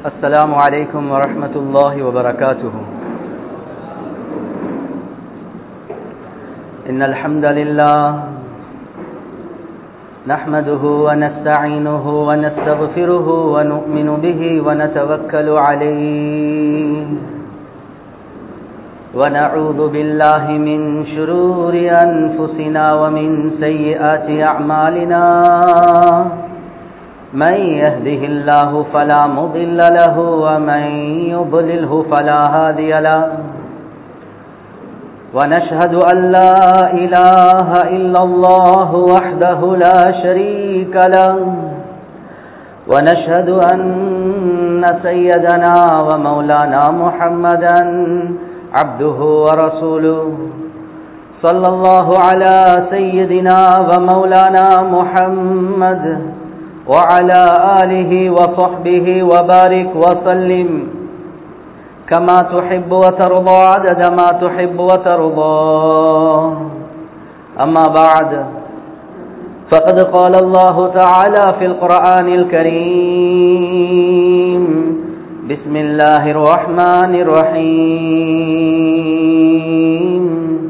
السلام عليكم ورحمة الله وبركاته إن الحمد لله نحمده ونستعينه ونستغفره ونؤمن به ونتوكل عليه ونعوذ بالله من شرور أنفسنا ومن سيئات أعمالنا من يهده الله فلا مضل له ومن يضلله فلا هادي له ونشهد أن لا إله إلا الله وحده لا شريك له ونشهد أن سيدنا ومولانا محمدا عبده ورسوله صلى الله على سيدنا ومولانا محمد وعلى آله وصحبه وبارك وسلم كما تحب وترضى عدد ما تحب وترضى أما بعد فقد قال الله تعالى في القرآن الكريم بسم الله الرحمن الرحيم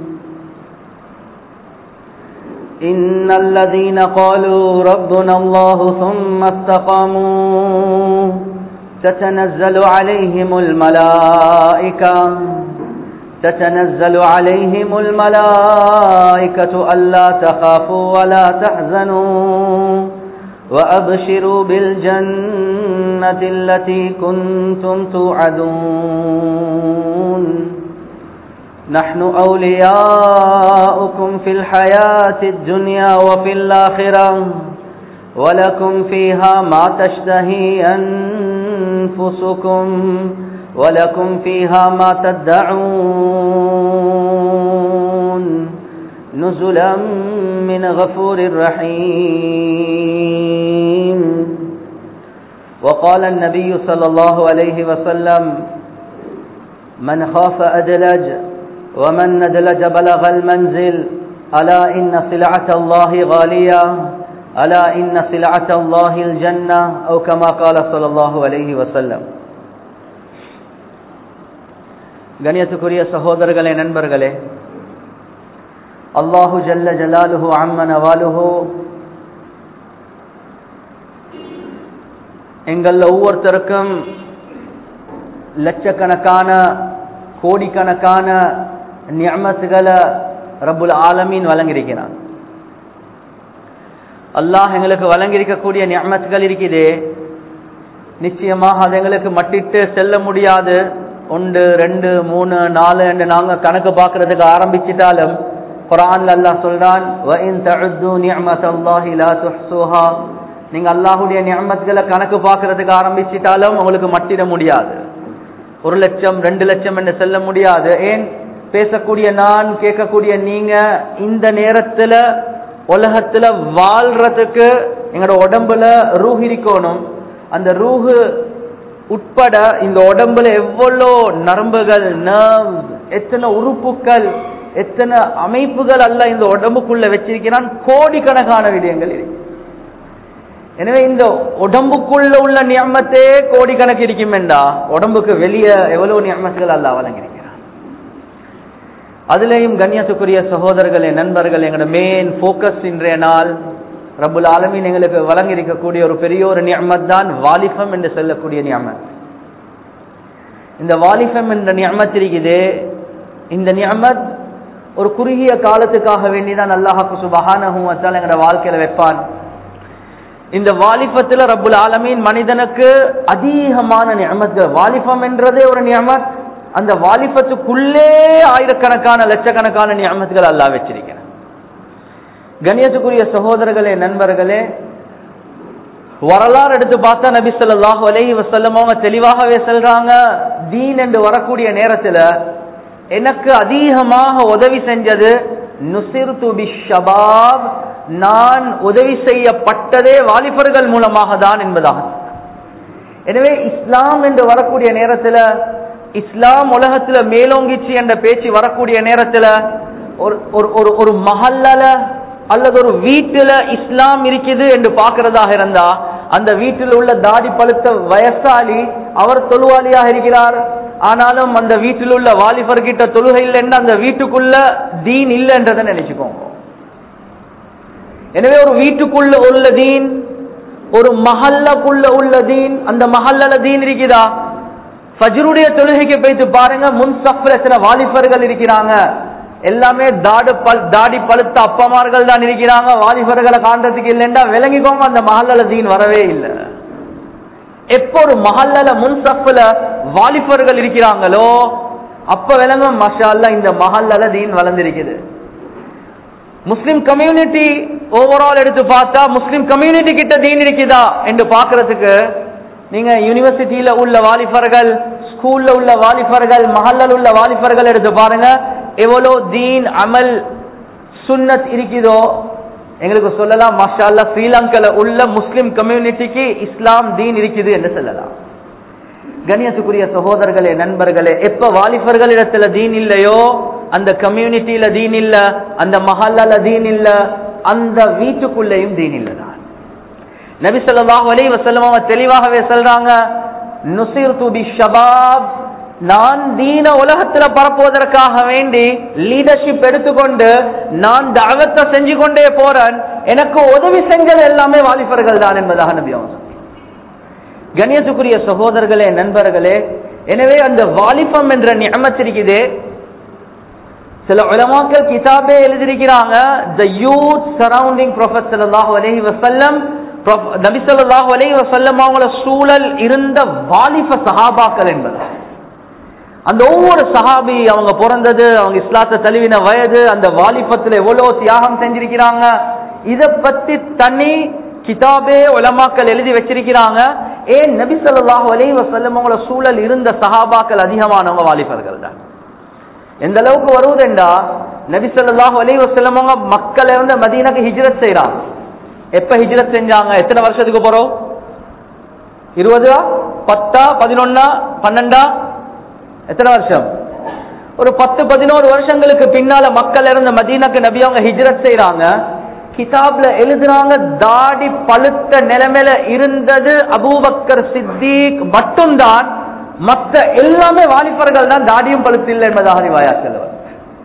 إن الذين قالوا ربنا الله ثم استقاموا تتنزل عليهم الملائكة تتنزل عليهم الملائكة ألا تخافوا ولا تحزنوا وأبشروا بالجنة التي كنتم توعدون نحن أولياؤكم في الحياة الدنيا وفي الآخرة ولكم فيها ما تشتهي أنفسكم ولكم فيها ما تدعون نزلا من غفور رحيم وقال النبي صلى الله عليه وسلم من خاف أدلج ومن ندلج بلغ المنزل ألا إن سلعة الله غالية ألا إن سلعة الله الجنة أو كما قال صلى الله عليه وسلم கணியத்துக்குரிய சகோதரர்களே நண்பர்களே அல்லாஹு ஜல்ல ஜலாலுஹு அம்மன வாலுஹு எங்கள் ஒவ்வொருத்தருக்கும் லட்சக்கணக்கான கோடிக்கணக்கான நியமத்துகளை ரபுல் ஆலமீன் வழங்கியிருக்கிறான் அல்லாஹ் எங்களுக்கு வழங்கியிருக்கக்கூடிய நியமத்துகள் இருக்குதே நிச்சயமாக அது எங்களுக்கு மட்டிட்டு செல்ல முடியாது ஒன்று ரெண்டு மூணு நாலு என்று நாங்கள் கணக்கு பார்க்கறதுக்கு ஆரம்பிச்சிட்டாலும் குரான்ல அல்லாஹ் சொல்றான் நீங்க அல்லாஹுடைய நியமத்துகளை கணக்கு பார்க்கறதுக்கு ஆரம்பிச்சிட்டாலும் உங்களுக்கு மட்டிட முடியாது ஒரு லட்சம் ரெண்டு லட்சம் என்று செல்ல முடியாது ஏன் பேசக்கூடிய நான் கேட்கக்கூடிய நீங்க இந்த நேரத்துல உலகத்துல வாழ்றதுக்கு எங்களோட உடம்புல ரூஹ் இருக்கணும் அந்த ரூஹு உட்பட இந்த உடம்புல எவ்வளோ நரம்புகள் நர்வ்ஸ் எத்தனை உறுப்புகள் எத்தனை அமைப்புகள் அல்ல இந்த உடம்புக்குள்ள வச்சிருக்கிறான் கோடிக்கணக்கான விடயங்கள் இருக்கு எனவே இந்த உடம்புக்குள்ள உள்ள நியமத்தே கோடிக்கணக்கு இருக்கும் என்றா உடம்புக்கு வெளியே எவ்வளவு நியமத்துகள் அல்ல வழங்கியிருக்கிறான் அதுலேயும் கண்ணியத்துக்குரிய சகோதரர்களே நண்பர்கள் எங்களோட மெயின் போக்கஸ் இன்றைய நாள் ரபுல் ஆலமீன் எங்களுக்கு வழங்கியிருக்கக்கூடிய ஒரு பெரிய ஒரு நியமத் தான் வாலிஃபம் என்று சொல்லக்கூடிய நியமத் இந்த வாலிஃபம் என்ற நியமத் இருக்குது இந்த நியமத் ஒரு குறுகிய காலத்துக்காக வேண்டிதான் அல்லாஹாக்கு சுபஹானஹும் வச்சால் எங்களோட வாழ்க்கையில வைப்பான் இந்த வாலிபத்துல ரப்புல் ஆலமீன் மனிதனுக்கு அதிகமான நியமத்கள் வாலிபம் என்றதே ஒரு நியமத் அந்த வாலிபத்துக்குள்ளே ஆயிரக்கணக்கான லட்சக்கணக்கான நியமத்துகள் அல்லா வச்சிருக்கிறேன் கணியத்துக்குரிய சகோதரர்களே நண்பர்களே வரலாறு எடுத்து பார்த்தா நபி சொல்லாஹு அலஹி வசல்லம் அவங்க தெளிவாகவே சொல்றாங்க தீன் என்று வரக்கூடிய நேரத்துல எனக்கு அதிகமாக உதவி செஞ்சது நுசிர்து பிஷபாப் நான் உதவி செய்யப்பட்டதே வாலிபர்கள் மூலமாக தான் என்பதாக எனவே இஸ்லாம் என்று வரக்கூடிய நேரத்துல இஸ்லாம் உலகத்துல மேலோங்கிச்சு என்ற பேச்சு வரக்கூடிய நேரத்துல ஒரு ஒரு ஒரு ஒரு மஹல்லல அல்லது ஒரு வீட்டுல இஸ்லாம் இருக்குது என்று பார்க்கிறதாக இருந்தா அந்த வீட்டில் உள்ள தாடி பழுத்த வயசாளி அவர் தொழுவாளியாக இருக்கிறார் ஆனாலும் அந்த வீட்டில் உள்ள வாலிபர் கிட்ட தொழுகை இல்லைன்னு அந்த வீட்டுக்குள்ள தீன் இல்லைன்றதை நினைச்சுக்கோங்க எனவே ஒரு வீட்டுக்குள்ள உள்ள தீன் ஒரு மஹல்லக்குள்ள உள்ள தீன் அந்த மஹல்லல தீன் இருக்குதா ஃபஜ்ருடைய தொழுகைக்கு போயிட்டு பாருங்க முன் சஃப்ல சில வாலிபர்கள் இருக்கிறாங்க எல்லாமே தாடு பல் தாடி பழுத்த அப்பமார்கள் தான் இருக்கிறாங்க வாலிபர்களை காண்றதுக்கு இல்லைன்னா விளங்கிக்கோங்க அந்த மஹல்லல தீன் வரவே இல்லை எப்போ ஒரு மஹல்லல முன் சஃப்ல வாலிபர்கள் இருக்கிறாங்களோ அப்ப விளங்கும் மஷா அல்லாஹ் இந்த மஹல்லல தீன் வளர்ந்திருக்குது முஸ்லிம் கம்யூனிட்டி ஓவரால் எடுத்து பார்த்தா முஸ்லிம் கம்யூனிட்டி கிட்ட தீன் இருக்குதா என்று பார்க்கிறதுக்கு நீங்க யூனிவர்சிட்டியில உள்ள வாலிபர்கள் ஸ்கூல்ல உள்ள வாலிபர்கள் மஹல்லல் உள்ள வாலிபர்கள் எடுத்து பாருங்க எவ்வளோ தீன் அமல் சுன்னத் இருக்குதோ எங்களுக்கு சொல்லலாம் மாஷா அல்லாஹ் ஸ்ரீலங்கால உள்ள முஸ்லிம் கம்யூனிட்டிக்கு இஸ்லாம் தீன் இருக்குது என்று சொல்லலாம் கணியத்துக்குரிய சகோதரர்களே நண்பர்களே எப்ப வாலிபர்கள் இடத்துல தீன் இல்லையோ அந்த கம்யூனிட்டியில தீன் இல்ல அந்த மஹல்லால தீன் இல்ல அந்த வீட்டுக்குள்ளேயும் தீன் இல்லதான் நபி ஸல்லல்லாஹு அலைஹி வஸல்லம் அவங்க தெளிவாகவே சொல்றாங்க நுசிர்து பி ஷபாப் நான் தீன உலகத்துல பரப்புவதற்காக வேண்டி லீடர்ஷிப் எடுத்துக்கொண்டு நான் தஅவத்தை செஞ்சு கொண்டே போறேன் எனக்கு உதவி செஞ்சது எல்லாமே வாலிபர்கள் தான் என்பதாக நபி அவங்க சொன்னாங்க. கண்ணியத்துக்குரிய சகோதரர்களே நண்பர்களே எனவே அந்த வாலிபம் என்ற நியமத் இருக்குதே சில உலமாக்கள் கிதாபே எழுதியிருக்கிறாங்க த யூத் சரௌண்டிங் ப்ரொஃபட் ஸல்லல்லாஹு அலைஹி வஸல்லம் ப்ரொஃப- நபி ஸல்லல்லாஹு அலைஹி வஸல்லம் அவங்கள சூழல் இருந்த வாலிப சஹாபாக்கள் என்பது அந்த ஒவ்வொரு சஹாபி அவங்க பிறந்தது அவங்க இஸ்லாத்தை தழுவின வயது அந்த வாலிபத்துல எவ்வளவு தியாகம் செஞ்சிருக்கிறாங்க இத பத்தி தனி கிதாபே உலமாக்கள் எழுதி வச்சிருக்கிறாங்க ஏன் நபி ஸல்லல்லாஹு அலைஹி வஸல்லம் அவங்கள சூழல் இருந்த சஹாபாக்கள் அதிகமானவங்க வாலிபர்கள் தான் எந்த அளவுக்கு வருவதுண்டா நபி ஸல்லல்லாஹு அலைஹி வஸல்லம் அவங்க மக்கள் இருந்து மதீனாக்கு ஹிஜ்ரத் செய்றாங்க எப்ப ஹிஜ்ரத் செஞ்சாங்க எத்தனை வருஷத்துக்கு போறோம் இருபதா பத்தா பதினொன்னா பன்னெண்டா எத்தனை வருஷம் ஒரு பத்து பதினோரு வருஷங்களுக்கு பின்னால மக்கள் இருந்த மதீனாக்கு நபி அவங்க ஹிஜ்ரத் செய்றாங்க கிதாப்ல எழுதுறாங்க தாடி பழுத்த நிலைமையில இருந்தது அபூபக்கர் சித்திக் மட்டும்தான் மத்த எல்லாமே வாலிபர்கள் தான் தாடியும் பழுத்து இல்லை என்பதாக ரிவாயாத்தில் வருது.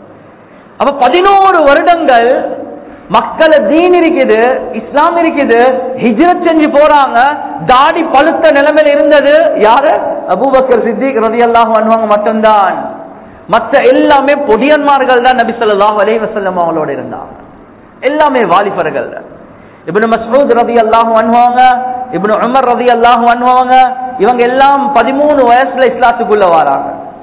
அப்ப பதினோரு வருடங்கள் மக்களை தீன் இருக்குது இஸ்லாம் இருக்குது ஹிஜ்ரத் செஞ்சு போறாங்க தாடி பழுத்த நிலைமையில இருந்தது யாரு அபூபக்கர் சித்திக் ரதியல்லாஹு அன்வாங்க மட்டும்தான் மற்ற எல்லாமே பொடியன்மார்கள் தான் நபி ஸல்லல்லாஹு அலைஹி வஸல்லம் அவங்களோட இருந்தாங்க எல்லாமே வாலிபர்கள் இப்னு மஸ்ஊத் ரலியல்லாஹு அன்ஹுவாங்க இப்னு உமர் ரலியல்லாஹு அன்ஹுவாங்க இவங்க எல்லாம் பதிமூணு வயசுல இஸ்லாத்துக்குள்ள வராங்க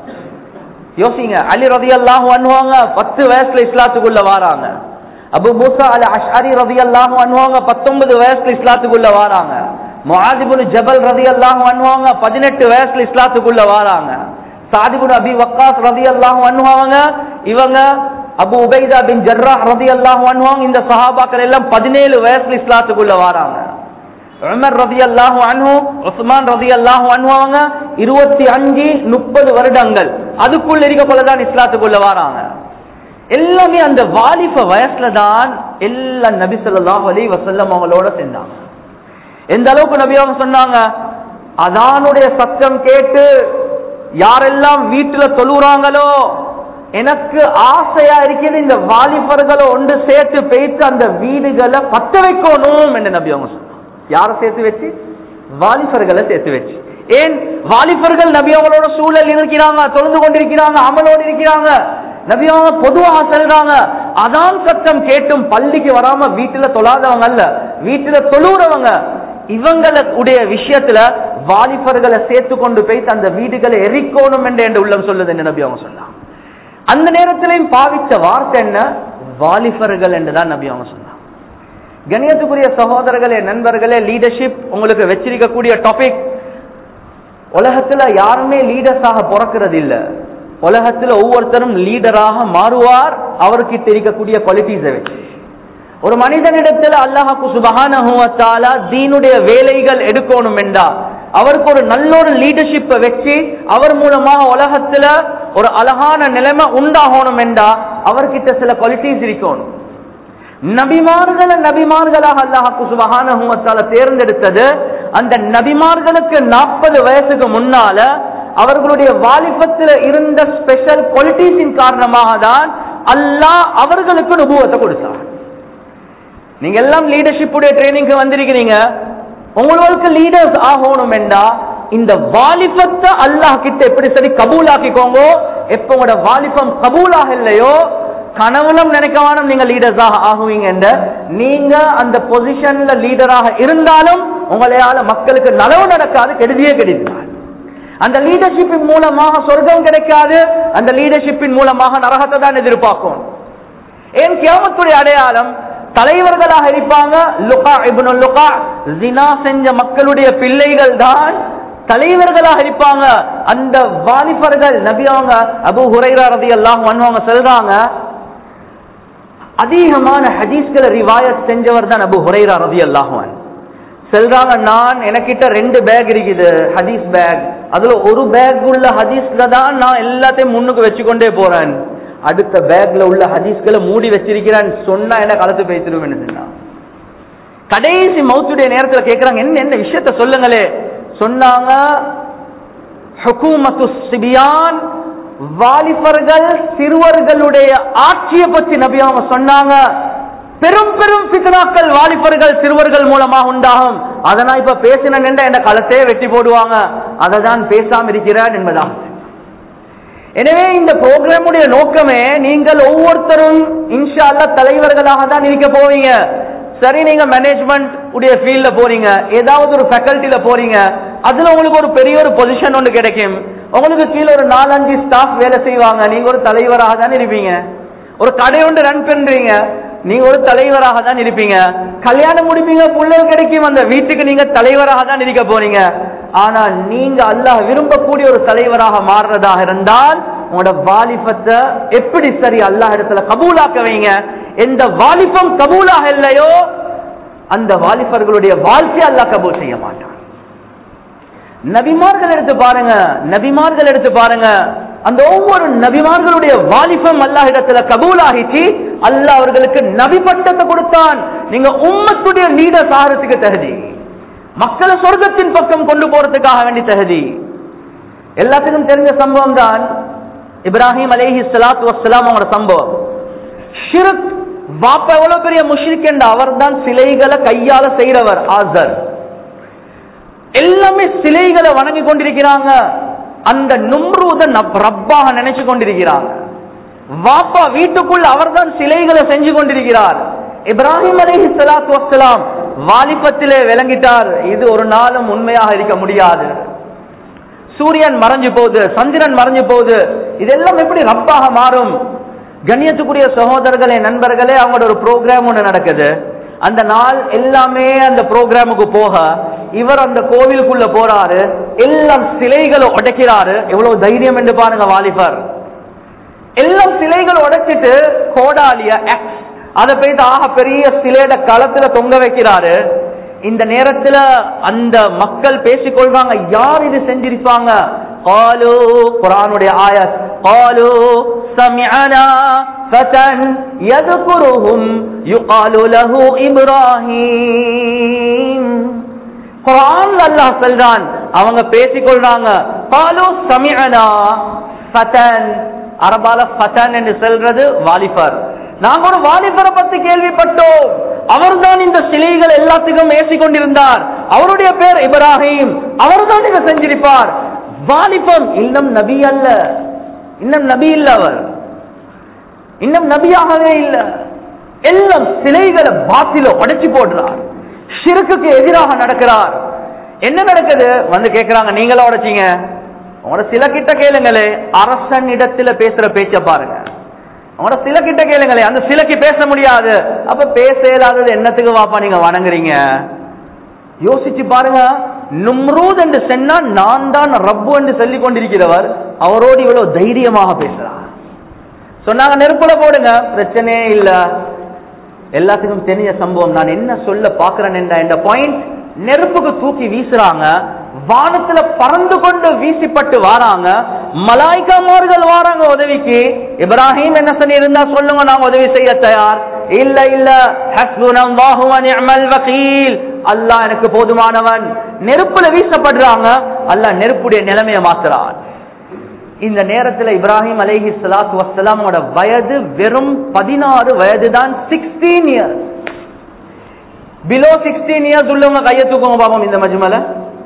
யோசிங்க அலி ரலியல்லாஹு அன்ஹுவாங்க பத்து வயசுல இஸ்லாத்துக்குள்ள வராங்க அபு மூசா அல் அஷ்அரி ரலியல்லாஹு அன்ஹுவாங்க பத்தொன்பது வயசுல இஸ்லாத்துக்குள்ள வராங்க முஆத் இப்னு ஜபல் ரலியல்லாஹு அன்ஹுவாங்க பதினெட்டு வயசுல இஸ்லாத்துக்குள்ள வராங்க சாதிபுன் அபி வக்காஸ் ரலியல்லாஹு அன்ஹுவாங்க இவங்க அபு உபைதா பின் ஜர்ராஹ் ரலியல்லாஹு அன்ஹுவாங்க இந்த சஹாபாக்கள் எல்லாம் பதினேழு வயசுல இஸ்லாத்துக்குள்ள வராங்க உமர் ரதியல்லாஹு அன்ஹு உஸ்மான் ரதியல்லாஹு அன்ஹு அவங்க இருபத்தி அஞ்சு முப்பது வருடங்கள் அதுக்குள்ள இருக்க போலதான் இஸ்லாத்துக்குள்ள வராங்க எல்லாமே அந்த வாலிப வயசுல தான் எல்லா நபி ஸல்லல்லாஹு அலைஹி வஸல்லம் அவங்களோட சேர்ந்தாங்க எந்த அளவுக்கு நபி அவங்க சொன்னாங்க அதானுடைய சத்தம் கேட்டு யாரெல்லாம் வீட்டுல தொழுறாங்களோ எனக்கு ஆசையா இருக்குது இந்த வாலிபர்களை ஒன்று சேர்த்து போயிட்டு அந்த வீடுகளை பத்த வைக்கணும் என்று நபி அவங்க சொன்னாங்க யாரை சேர்த்து வச்சு வாலிபர்களை சேர்த்து வச்சு ஏன் வாலிபர்கள் நபி அவங்களோட சூழல் இருக்கிறாங்க தொழுந்து கொண்டிருக்கிறாங்க அமலோடு இருக்கிறாங்க நபி அவங்க பொதுவாக சொல்றாங்க அதான் சத்தம் கேட்டும் பள்ளிக்கு வராம வீட்டுல தொழாதவங்க அல்ல வீட்டுல தொழுறவங்க இவங்களுடைய விஷயத்துல வாலிபர்களை சேர்த்து கொண்டு போய் அந்த வீடுகளை எரிக்கோணும் என்று என்ற உள்ளம் சொல்லுது என்று நபி அவங்க சொன்னாங்க அந்த நேரத்திலையும் பாவிச்ச வார்த்தை என்ன வாலிபர்கள் என்றுதான் நபி அவங்க சொன்னாங்க கணியத்துக்குரிய சகோதரர்களே நண்பர்களே லீடர்ஷிப் உங்களுக்கு வச்சிருக்கக்கூடிய டாபிக் உலகத்துல யாருமே லீடர்ஸாக பிறக்கிறது இல்ல உலகத்துல ஒவ்வொருத்தரும் லீடராக மாறுவார் அவர்கிட்ட இருக்கக்கூடிய குவாலிட்டிஸை வச்சு ஒரு மனிதனிடத்துல அல்லாஹாக்கு சுபகான தீனுடைய வேலைகள் எடுக்கணும் என்றா அவருக்கு ஒரு நல்ல ஒரு லீடர்ஷிப்பை வச்சு அவர் மூலமாக உலகத்துல ஒரு அழகான நிலைமை உண்டாகணும் என்றா அவர்கிட்ட சில குவாலிட்டிஸ் இருக்கணும் நபிமார்களை நபிமார்களாக அல்லாஹு சுபஹானஹு வ தஆலா தேர்ந்தெடுத்தது அந்த நபிமார்களுக்கு நாற்பது வயசுக்கு முன்னால அவர்களுடைய வாலிபத்தில் இருந்த ஸ்பெஷல் குவாலிட்டிஸின் காரணமாக தான் அல்லாஹ் அவர்களுக்கு நுபுவத்தை கொடுத்தார் நீங்க எல்லாம் லீடர்ஷிப் உடைய ட்ரைனிங்க்கு வந்திருக்கிறீங்க உங்களுக்கு லீடர்ஸ் ஆகணும் என்றா இந்த வாலிபத்தை அல்லாஹ் கிட்ட எப்படி சரி கபூலாக்கிக்கோங்க எப்ப உங்களோட வாலிபம் கபூலாக இல்லையோ கனவுலம் நினைக்கவானும் நீங்க லீடர்ஸாக ஆகுவீங்க என்ற நீங்க அந்த பொசிஷன்ல லீடராக இருந்தாலும் உங்களையால மக்களுக்கு நலவு நடக்காது கெடுதியே கெடுதினார் அந்த லீடர்ஷிப்பின் மூலமாக சொர்க்கம் கிடைக்காது அந்த லீடர்ஷிப்பின் மூலமாக நரகத்தை தான் எதிர்பார்க்கும் ஏன் கியாமத்துடைய அடையாளம் தலைவர்களாக இருப்பாங்க லுகா இப்னு லுகா ஜினா செஞ்ச மக்களுடைய பிள்ளைகள் தான் தலைவர்களாக இருப்பாங்க அந்த வாலிபர்கள் நபி அவங்க அபு ஹுரைரா ரதி எல்லாம் அவங்க சொல்றாங்க அதிகமான ஹதீஸ்களை ரிவாயத் செஞ்சவர் தான் அபு ஹுரைரா ரதி அல்லாஹுவன் சொல்றாங்க நான் எனக்கிட்ட ரெண்டு பேக் இருக்குது ஹதீஸ் பேக் அதுல ஒரு பேக் உள்ள ஹதீஸ்ல தான் நான் எல்லாத்தையும் முன்னுக்கு வச்சுக்கொண்டே போறேன் அடுத்த பேக்ல உள்ள ஹதீஸ்களை மூடி வச்சிருக்கிறேன் சொன்னா என்ன கலத்து பேசிடுவேன் சொன்னா கடைசி மௌத்துடைய நேரத்துல கேக்குறாங்க என்ன என்ன விஷயத்த சொல்லுங்களே சொன்னாங்க ஹுகூமத்து சிபியான் வாலிபர்கள் சிறுவர்களுடைய ஆட்சியை பற்றி நபி அவங்க சொன்னாங்க பெரும் பெரும் பித்னாக்கள் வாலிபர்கள் சிறுவர்கள் மூலமாக உண்டாகும் அதை நான் இப்ப பேசினேன் என்ற களத்தையே வெட்டி போடுவாங்க அதை தான் பேசாம இருக்கிறேன் என்பதாகும் எனவே இந்த ப்ரோக்ராமுடைய நோக்கமே நீங்கள் ஒவ்வொருத்தரும் இன்ஷா அல்லா தலைவர்களாக தான் இருக்க போவீங்க சரி நீங்க மேனேஜ்மெண்ட் உடைய ஃபீல்ட்ல போறீங்க ஏதாவது ஒரு ஃபேக்கல்ட்டில போறீங்க அதுல உங்களுக்கு ஒரு பெரிய ஒரு பொசிஷன் ஒன்று கிடைக்கும் உங்களுக்கு கீழே ஒரு நாலஞ்சு ஸ்டாஃப் வேலை செய்வாங்க நீங்க ஒரு தலைவராக தான் இருப்பீங்க ஒரு கடை ஒன்று ரன் பண்றீங்க நீங்க ஒரு தலைவராக தான் இருப்பீங்க கல்யாணம் முடிப்பீங்க பிள்ளைகள் கிடைக்கும் அந்த வீட்டுக்கு நீங்க தலைவராக தான் இருக்க போறீங்க ஆனா நீங்க அல்லாஹ் விரும்பக்கூடிய ஒரு தலைவராக மாறுறதாக இருந்தால் உங்களோட வாலிபத்தை எப்படி சரி அல்லாஹ் இடத்துல கபூலாக்க வைங்க எந்த வாலிபம் கபூலாக இல்லையோ அந்த வாலிபர்களுடைய வாழ்க்கை அல்லாஹ் கபூல் செய்ய மாட்டான் நபிமார்கள் எடுத்து பாருங்க நபிமார்கள் எடுத்து பாருங்க அந்த ஒவ்வொரு நபிமார்களுடைய வாலிபம் அல்லாஹ் இடத்துல கபூல் ஆகிச்சு அல்லாஹ் அவர்களுக்கு நபி பட்டத்தை கொடுத்தான் நீங்க உம்மத்துடைய லீடர் சாரத்துக்கு தகுதி மக்களை சொர்க்கத்தின் பக்கம் கொண்டு போறதுக்காக வேண்டி தகுதி எல்லாத்துக்கும் தெரிஞ்ச சம்பவம் தான் இப்ராஹிம் அலேஹி சலாத்து வசலாம் அவங்களோட சம்பவம் ஷிருக் வாப்ப எவ்வளவு பெரிய முஷ்ரிக் என்ற அவர் தான் சிலைகளை கையால செய்யறவர் ஆசர் எல்லாமே சிலைகளை வணங்கி கொண்டிருக்கிறாங்க அந்த நும்ரூத ரப்பாக நினைச்சு கொண்டிருக்கிறாங்க வாப்பா வீட்டுக்குள்ள அவர்தான் சிலைகளை செஞ்சு கொண்டிருக்கிறார் இப்ராஹிம் அலிஹி சலாத்து வசலாம் வாலிபத்திலே விளங்கிட்டார் இது ஒரு நாளும் உண்மையாக இருக்க முடியாது சூரியன் மறைஞ்சு போகுது சந்திரன் மறைஞ்சு போகுது இதெல்லாம் எப்படி ரப்பாக மாறும் கண்ணியத்துக்குரிய சகோதரர்களே நண்பர்களே அவங்களோட ஒரு ப்ரோக்ராம் ஒன்று நடக்குது அந்த நாள் எல்லாமே அந்த ப்ரோக்ராமுக்கு போக இவர் அந்த கோவிலுக்குள்ள போறாரு எல்லாம் சிலைகளை உடைக்கிறாரு எவ்வளவு தைரியம் என்று பாருங்க வாலிபர் எல்லாம் சிலைகள் உடைச்சிட்டு கோடாலிய எக்ஸ் அதை போயிட்டு ஆக பெரிய சிலையோட களத்துல தொங்க வைக்கிறாரு இந்த நேரத்துல அந்த மக்கள் பேசிக்கொள்வாங்க யார் இது செஞ்சிருப்பாங்க காலு குரானுடைய ஆயத் காலு சமிஅனா ஃபதன் யذكرهم يقال له இப்ராஹிம் குரான் அல்லாஹ் சொல்றான் அவங்க பேசிக்கொள்றாங்க காலு சமிஅனா ஃபதன் அரபால ஃபதன் என்று சொல்றது வாலிபர் நாங்க ஒரு வாலிபரை பத்தி கேள்விப்பட்டோம் அவர்தான் இந்த சிலைகள் எல்லாத்துக்கும் ஏசி கொண்டிருந்தார் அவருடைய பேர் இப்ராஹிம் அவர்தான் இதை செஞ்சிருப்பார் வாலிபம் இன்னும் நபி அல்ல இன்னும் நபி இல்ல அவர் இன்னும் நபியாகவே இல்ல எல்லாம் சிலைகளை பாத்தில உடைச்சு போடுறார் ஷிருக்குக்கு எதிராக நடக்கிறார் என்ன நடக்குது வந்து கேக்குறாங்க நீங்களா உடைச்சீங்க உங்களோட சில கிட்ட கேளுங்களே அரசன் இடத்துல பேசுற பேச்ச பாருங்க உங்களோட சில கிட்ட கேளுங்களே அந்த சிலைக்கு பேச முடியாது அப்ப பேச இயலாதது என்னத்துக்கு வாப்பா நீங்க வணங்குறீங்க யோசிச்சு பாருங்க நும்ரூத் என்று சொன்னா நான் தான் ரப்பு என்று சொல்லிக் கொண்டிருக்கிறவர் அவரோடு இவ்வளவு தைரியமாக பேசுறார் சொன்னாங்க நெருப்புல போடுங்க பிரச்சனையே இல்ல எல்லாத்துக்கும் தெரிஞ்ச சம்பவம் நான் என்ன சொல்ல பாக்குறேன் என்ற இந்த பாயிண்ட் நெருப்புக்கு தூக்கி வீசுறாங்க வானத்துல பறந்து கொண்டு வீசிப்பட்டு வாராங்க மலாய்க்காமார்கள் வாராங்க உதவிக்கு இப்ராஹிம் என்ன சொல்லி இருந்தா சொல்லுங்க நாங்க உதவி செய்ய தயார் இல்ல இல்ல ஹஸ்புனல்லாஹு வ நிஅமல் வகீல் அல்லாஹ் எனக்கு போதுமானவன் நெருப்புல வீசப்படுறாங்க அல்லாஹ் நெருப்புடைய நிலைமையை மாத்துறான் இந்த நேரத்துல இப்ராஹிம் அலைஹி ஸலாத்து வஸ்ஸலாமோட வயது வெறும் பதினாறு வயது தான் sixteen years below sixteen years உள்ளவங்க கையை தூக்குங்க பாப்போம் இந்த மஜ்மல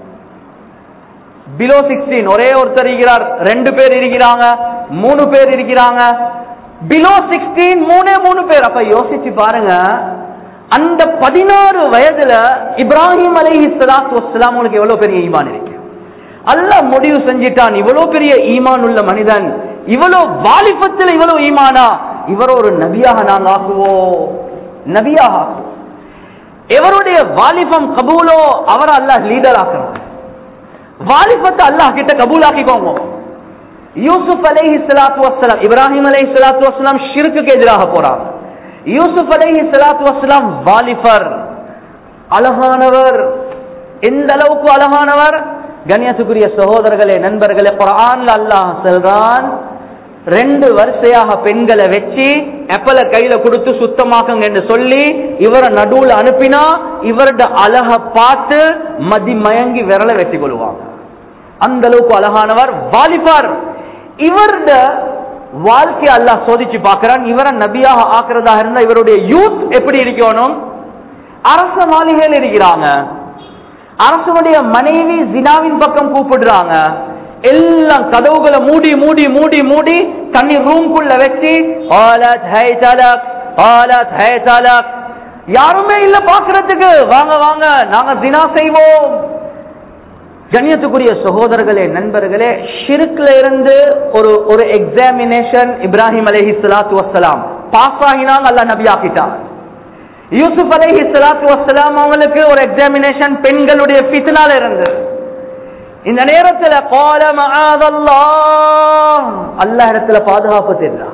பிலோ சிக்ஸ்டீன் ஒரே ஒருத்தர் இருக்கிறார் ரெண்டு பேர் இருக்கிறாங்க மூணு பேர் இருக்கிறாங்க பிலோ சிக்ஸ்டீன் மூணே மூணு பேர் அப்ப யோசிச்சு பாருங்க அந்த பதினாறு வயதுல இப்ராஹிம் அலைஹி ஸலாத்து வஸ்ஸலாம் உங்களுக்கு எவ்வளவு பெரிய ஈமான் இருக்கு அல்லாஹ் முடிவு செஞ்சிட்டான் இவ்வளவு பெரிய ஈமான் உள்ள மனிதன் இவ்வளவு வாலிபத்தில் இவ்வளவு ஈமானா இவர் ஒரு நபியாக நாங்க ஆக்குவோம் நபியாக ஆக்குவோம் எவருடைய வாலிபம் கபூலோ அவர் அல்லாஹ் லீடர் ஆக்கணும் வாலிபத்தை அல்லாஹ் கிட்ட கபூல் ஆக்கிக்கோங்க யூசுப் அலைஹி ஸலாத்து வஸ்ஸலாம் இப்ராஹிம் அலைஹி ஸலாத்து வஸ்ஸலாம் ஷிர்க்குக்கு எதிராக போறாங்க யூசுப் அலைஹி ஸலாத்து வஸ்ஸலாம் வாலிபர் அழகானவர் எந்த அளவுக்கு அழகானவர் கண்ணியத்துக்குரிய சகோதரர்களே நண்பர்களே குரான்ல அல்லாஹ் சொல்றான் ரெண்டு வரிசையாக பெண்களை வச்சு எப்பல கையில கொடுத்து சுத்தமாக்குங்க என்று சொல்லி இவரை நடுவுல அனுப்பினா இவரோட அழக பார்த்து மதி மயங்கி விரல வெட்டி கொள்வாங்க அந்த அளவுக்கு அழகானவர் வாலிபார் இவருட வாழ்க்கை அல்லாஹ் சோதிச்சு பார்க்கிறான் இவரை நபியாக ஆக்குறதாக இருந்தா இவருடைய யூத் எப்படி இருக்கணும் அரச மாளிகையில் இருக்கிறாங்க அரசனுடைய மனைவி ஜினாவின் பக்கம் கூப்பிடுறாங்க எல்லாம் கதவுகளை மூடி மூடி மூடி மூடி தண்ணி ரூம்குள்ள வச்சு ஆலத் ஹை தலக் ஆலத் ஹை தலக் யாருமே இல்ல பாக்குறதுக்கு வாங்க வாங்க நாங்க தினா செய்வோம் கண்ணியத்துக்குரிய சகோதரர்களே நண்பர்களே ஷிருக்ல இருந்து ஒரு ஒரு எக்ஸாமினேஷன் இப்ராஹிம் அலைஹி ஸலாத்து வஸ்ஸலாம் பாஸ் ஆகினாங்க அல்லாஹ் நபி ஆக்கிட்டான் யூசுப் அலைஹி ஸலாத்து வஸ்ஸலாம் அவங்களுக்கு ஒரு எக்ஸாமினேஷன் பெண்களுடைய பித்னால இருந்து இந்த நேரத்துல قال معاذ الله அல்லாஹ் இடத்துல பாதுகாப்பு தேடுறான்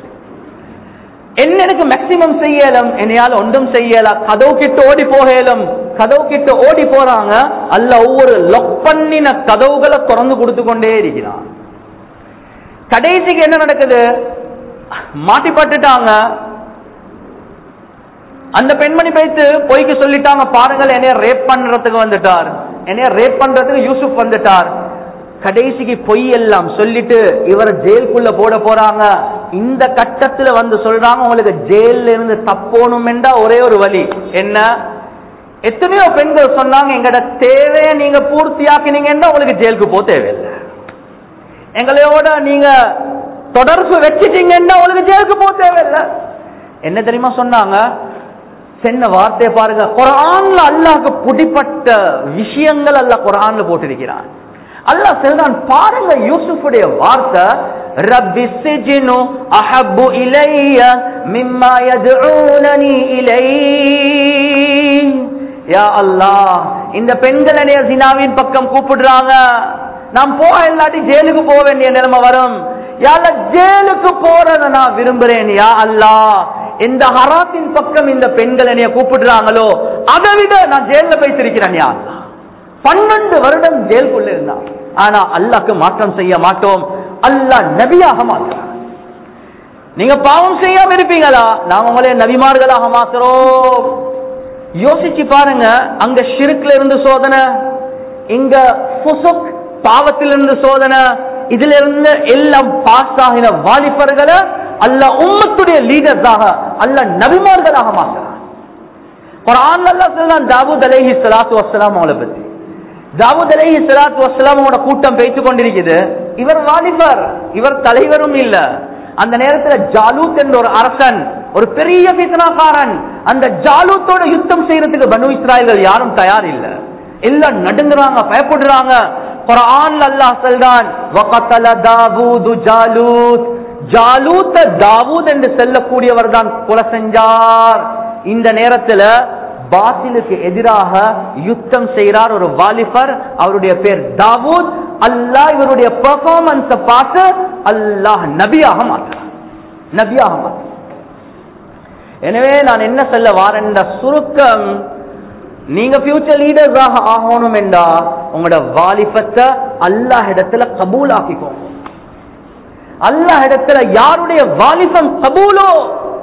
என்ன எனக்கு மேக்சிமம் செய்யலும் என்னையால ஒன்றும் செய்யல கதவு கிட்ட ஓடி போகலும் கதவு கிட்ட ஓடி போறாங்க அல்ல ஒவ்வொரு லொக் பண்ணின கதவுகளை திறந்து கொடுத்து கொண்டே இருக்கிறான் கடைசிக்கு என்ன நடக்குது மாட்டிப்பட்டுட்டாங்க அந்த பெண்மணி போயிட்டு பொய்க்கு சொல்லிட்டாங்க பாருங்கள் என்னைய ரேப் பண்றதுக்கு வந்துட்டார் என்னைய ரேப் பண்றதுக்கு யூசுப் வந்துட்டார் கடைசிக்கு பொய் எல்லாம் சொல்லிட்டு இவரை ஜெயிலுக்குள்ள போட போறாங்க இந்த கட்டத்துல வந்து சொல்றாங்க உங்களுக்கு ஜெயில இருந்து தப்போணும் என்றா ஒரே ஒரு வழி என்ன எத்தனையோ பெண்கள் சொன்னாங்க எங்கட தேவையை நீங்க பூர்த்தியாக்கினீங்கன்னா உங்களுக்கு ஜெயிலுக்கு போக தேவையில்லை எங்களையோட நீங்க தொடர்பு வச்சிட்டீங்கன்னா உங்களுக்கு ஜெயிலுக்கு போக தேவையில்லை என்ன தெரியுமா சொன்னாங்க சென்ன வார்த்தையை பாருங்க குரான்ல அல்லாஹ்க்கு பிடிப்பட்ட விஷயங்கள் அல்லாஹ் குரான்ல போட்டிருக்கிறான் அல்லாஹ் சொல்றான் பாருங்க யூசுஃபுடைய வார்த்தை ரப்பி சிஜ்னு அஹப்பு இலைய மிம்மா யதுஊனனி இலை யா அல்லாஹ் இந்த பெண்கள் என்னைய ஜினாவின் பக்கம் கூப்பிடுறாங்க நான் போக இல்லாட்டி ஜெயிலுக்கு போக வேண்டிய நிலைமை வரும் யால ஜெயிலுக்கு போறத நான் விரும்புறேன் யா அல்லாஹ் இந்த ஹராத்தின் பக்கம் இந்த பெண்கள் என்னைய கூப்பிடுறாங்களோ அதை விட நான் ஜெயில போய்த்திருக்கிறேன் யா அல்லாஹ் பன்னெண்டு வருடம் ஜெயிலுக்குள்ள இருந்தான் ஆனா அல்லாஹ்க்கு மாற்றம் செய்ய மாட்டோம் அல்லாஹ் நபியாக மாற்றான் நீங்க பாவம் செய்யாம இருப்பீங்களா நாங்க உங்களே நபிமார்களாக மாத்துறோம் யோசிச்சு பாருங்க அங்க ஷிருக்ல இருந்து சோதனை இங்க ஃபுசுக் பாவத்திலிருந்து சோதனை இதுல இருந்து எல்லாம் பாஸ் ஆகின வாலிபர்களை அல்ல உம்மத்துடைய லீடர்ஸாக அல்ல நபிமார்களாக மாற்றுறான் குரான் அல்லா சொல்றான் தாவூத் அலைஹி ஸலாத்து வஸ்ஸலாம் அவங்கள பத்தி தாவூத் அலைஹி ஸலாத்து வஸ்ஸலாமோட கூட்டம் பேசிக் கொண்டிருக்குது இவர் வாலிபர் இவர் தலைவரும் இல்ல அந்த நேரத்துல ஜாலூத் என்ற ஒரு அரசன் ஒரு பெரிய பித்தனாக்காரன் அந்த ஜாலூத்தோட யுத்தம் செய்யறதுக்கு பனு இஸ்ராயல்கள் யாரும் தயார் இல்ல எல்லாம் நடுங்குறாங்க பயப்படுறாங்க குர்ஆன்ல அல்லாஹ் சொல்றான் வகத்தல தாவூது ஜாலூத் ஜாலூத்த தாவூத் என்று செல்லக்கூடியவர் தான் கொலை செஞ்சார் இந்த நேரத்துல பாத்திலுக்கு எதிராக யுத்தம் செய்கிறார் ஒரு வாலிபர் அவருடைய பேர் தாவூத் அல்லாஹ் இவருடைய பெர்ஃபார்மன்ஸ பார்த்து அல்லாஹ் நபியாக மாற்றார் நபியாக மாற்றார் எனவே நான் என்ன சொல்ல வாரேன் சுருக்கம் நீங்க ஃபியூச்சர் லீடர்ஸாக ஆகணும் என்றா உங்களோட வாலிபத்தை அல்லாஹ் இடத்துல கபூல் ஆக்கிக்கோங்க அல்லாஹ் இடத்துல யாருடைய வாலிபம் கபூலோ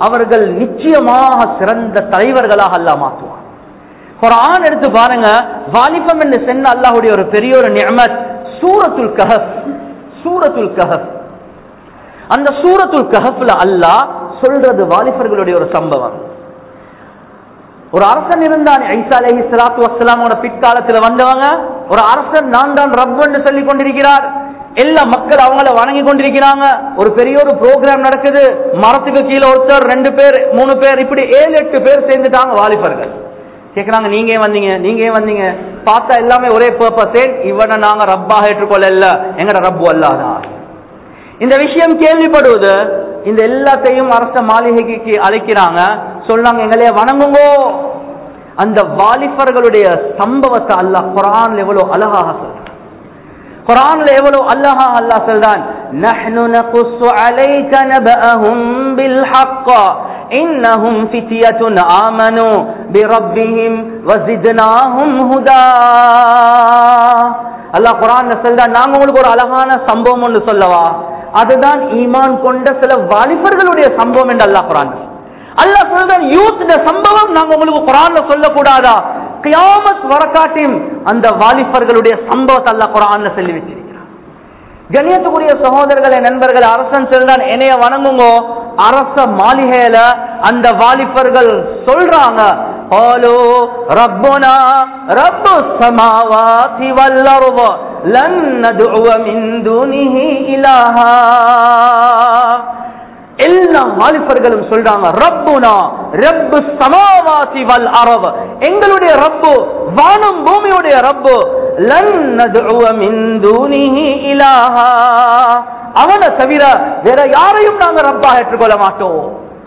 அவர்கள் நிச்சயமாக சிறந்த தலைவர்களாக அல்லாஹ் மாற்றுவான் குரான் எடுத்து பாருங்க வாலிபம் என்று சென்ன அல்லாஹுடைய ஒரு பெரிய ஒரு நியமத் சூரத்துல் கஹப் சூரத்துல் கஹப் அந்த சூரத்துல் கஹப்ல அல்லாஹ் சொல்றது வாலிபர்களுடைய ஒரு சம்பவம் ஒரு அரசன் இருந்தான் ஐசா அலஹி சலாத்து வசலாமோட பிற்காலத்துல வந்தவங்க ஒரு அரசன் நான் தான் ரப்பன்னு சொல்லி கொண்டிருக்கிறார் எல்லா மக்கள் அவங்கள வணங்கி கொண்டிருக்கிறாங்க ஒரு பெரிய ஒரு ப்ரோக்ராம் நடக்குது மரத்துக்கு கீழே ஒருத்தர் ரெண்டு பேர் மூணு பேர் இப்படி ஏழு எட்டு பேர் சேர்ந்துட்டாங்க வாலிபர்கள் கேக்குறாங்க நீங்க ஏன் வந்தீங்க நீங்க ஏன் வந்தீங்க பார்த்தா எல்லாமே ஒரே பர்பஸே இவனை நாங்க ரப்பாக ஏற்றுக்கொள்ள எங்கட ரப்பு அல்லாதான் இந்த விஷயம் கேள்விப்படுவது இந்த எல்லாத்தையும் அரச மாளிகைக்கு அழைக்கிறாங்க சொன்னாங்க எங்களைய வணங்குங்கோ அந்த வாலிபர்களுடைய சம்பவத்தை அல்லாஹ் குரான்ல எவ்வளவு அழகாக சொல்றான் குரான்ல எவ்வளவு அல்லாஹா அல்லாஹ் சொல்றான் நஹ்னு நகுஸ்ஸு அலைக நபஅஹும் பில் ஹக்க இன்னஹும் ஃபித்யத்துன் ஆமனு பிரப்பிஹிம் வஸித்னாஹும் ஹுதா அல்லாஹ் குரான்ல சொல்றான் நாங்க உங்களுக்கு ஒரு அழகான சம்பவம் ஒன்று சொல்லவா அதுதான் ஈமான் கொண்ட சில வாலிபர்களுடைய சம்பவம் என்று அல்லாஹ் குரான் அல்லாஹ் சொல்றான் யூத் சம்பவம் நாங்க உங்களுக்கு குரான்ல சொல்லக்கூடாதா கியாமத் வரக்காட்டியும் அந்த வாலிபர்களுடைய சம்பவத்தை அல்லாஹ் குரான்ல சொல்லி வச்சிருக்கிறான் கண்ணியத்துக்குரிய சகோதரர்களே நண்பர்கள் அரசன் செல்றான் என்னைய வணங்குங்கோ அரச மாளிகையில அந்த வாலிபர்கள் சொல்றாங்க قالوا ربنا رب السماوات والأرض لن ندعو من دونه إلها எல்லா வாலிபர்களும் சொல்றாங்க ரப்புனா ரப்பு சமாவாசி வல் அரபு எங்களுடைய ரப்பு வானம் பூமியுடைய ரப்பு லன் நதுஉ மின் தூனிஹி இலாஹா அவனை தவிர வேற யாரையும் நாங்க ரப்பா ஏற்றுக்கொள்ள மாட்டோம்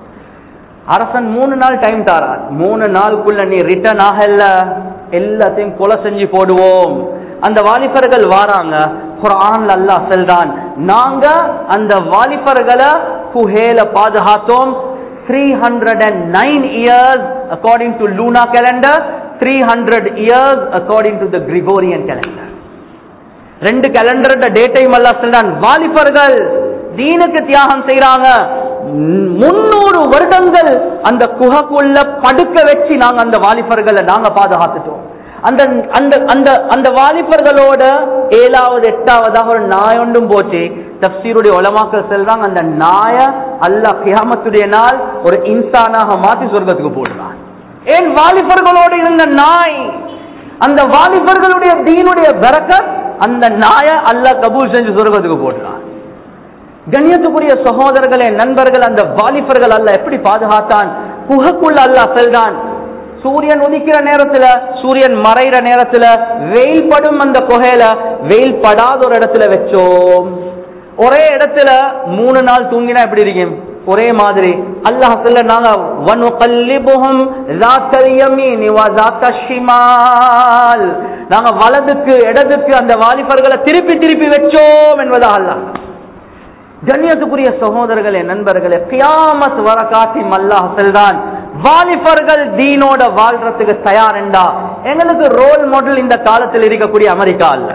அரசன் மூணு நாள் டைம் தாரான் மூணு நாளுக்குள்ள நீ ரிட்டர்ன் ஆகல எல்லாத்தையும் கொலை செஞ்சு போடுவோம் அந்த வாலிபர்கள் வாராங்க குரான்ல அல்லாஹ் செல்றான் நாங்க அந்த வாலிபர்களை குஹேல பாதுகாத்தோம் three hundred and nine years according to lunar calendar three hundred years according to the Gregorian calendar ரெண்டு கேலண்டர் டேட்டையும் அல்லாஹ் சொல்றான் வாலிபர்கள் தீனுக்கு தியாகம் செய்யறாங்க முன்னூறு வருடங்கள் அந்த குகைக்குள்ள படுக்க வச்சு நாங்க அந்த வாலிபர்களை நாங்க பாதுகாத்துட்டோம் அந்த அந்த அந்த அந்த வாலிபர்களோட ஏழாவது எட்டாவதாக ஒரு நாய் ஒன்றும் போச்சு தப்சீருடைய உலமாக்கள் செல்றாங்க அந்த நாய அல்லாஹ் கியாமத்துடைய நாள் ஒரு இன்சானாக மாத்தி சொர்க்கத்துக்கு போடுறான் ஏன் வாலிபர்களோடு இருந்த நாய் அந்த வாலிபர்களுடைய தீனுடைய பரக்கத் அந்த நாய அல்லாஹ் கபூல் செஞ்சு சொர்க்கத்துக்கு போடுறான் கண்ணியத்துக்குரிய சகோதரர்களே நண்பர்கள் அந்த வாலிபர்கள் அல்ல எப்படி பாதுகாத்தான் குகைக்குள்ள அல்லாஹ் செல்றான் சூரியன் உதிக்கிற நேரத்துல சூரியன் மறைகிற நேரத்துல வெயில் படும் அந்த குகையில வெயில் படாத ஒரு இடத்துல வச்சோம் ஒரே இடத்துல மூணு நாள் தூங்கினா எப்படி இருக்கும் ஒரே மாதிரி அல்லாஹ் சொல்ல நாங்க வனுகல்லிபுஹும் ذاتல் யமீனி வ ذات ஷிமால் நாங்க வலதுக்கு இடதுக்கு அந்த வாலிபர்களை திருப்பி திருப்பி வச்சோம் என்பதாக அல்லாஹ் கண்ணியத்துக்குரிய சகோதரர்களே நண்பர்களே கியாமத் வர காட்டி அல்லாஹ் செல்தான் வாலிபர்கள் தீனோட வாழ்றதுக்கு தயார் என்றா எங்களுக்கு ரோல் மாடல் இந்த காலத்தில் இருக்கக்கூடிய அமெரிக்கா அல்ல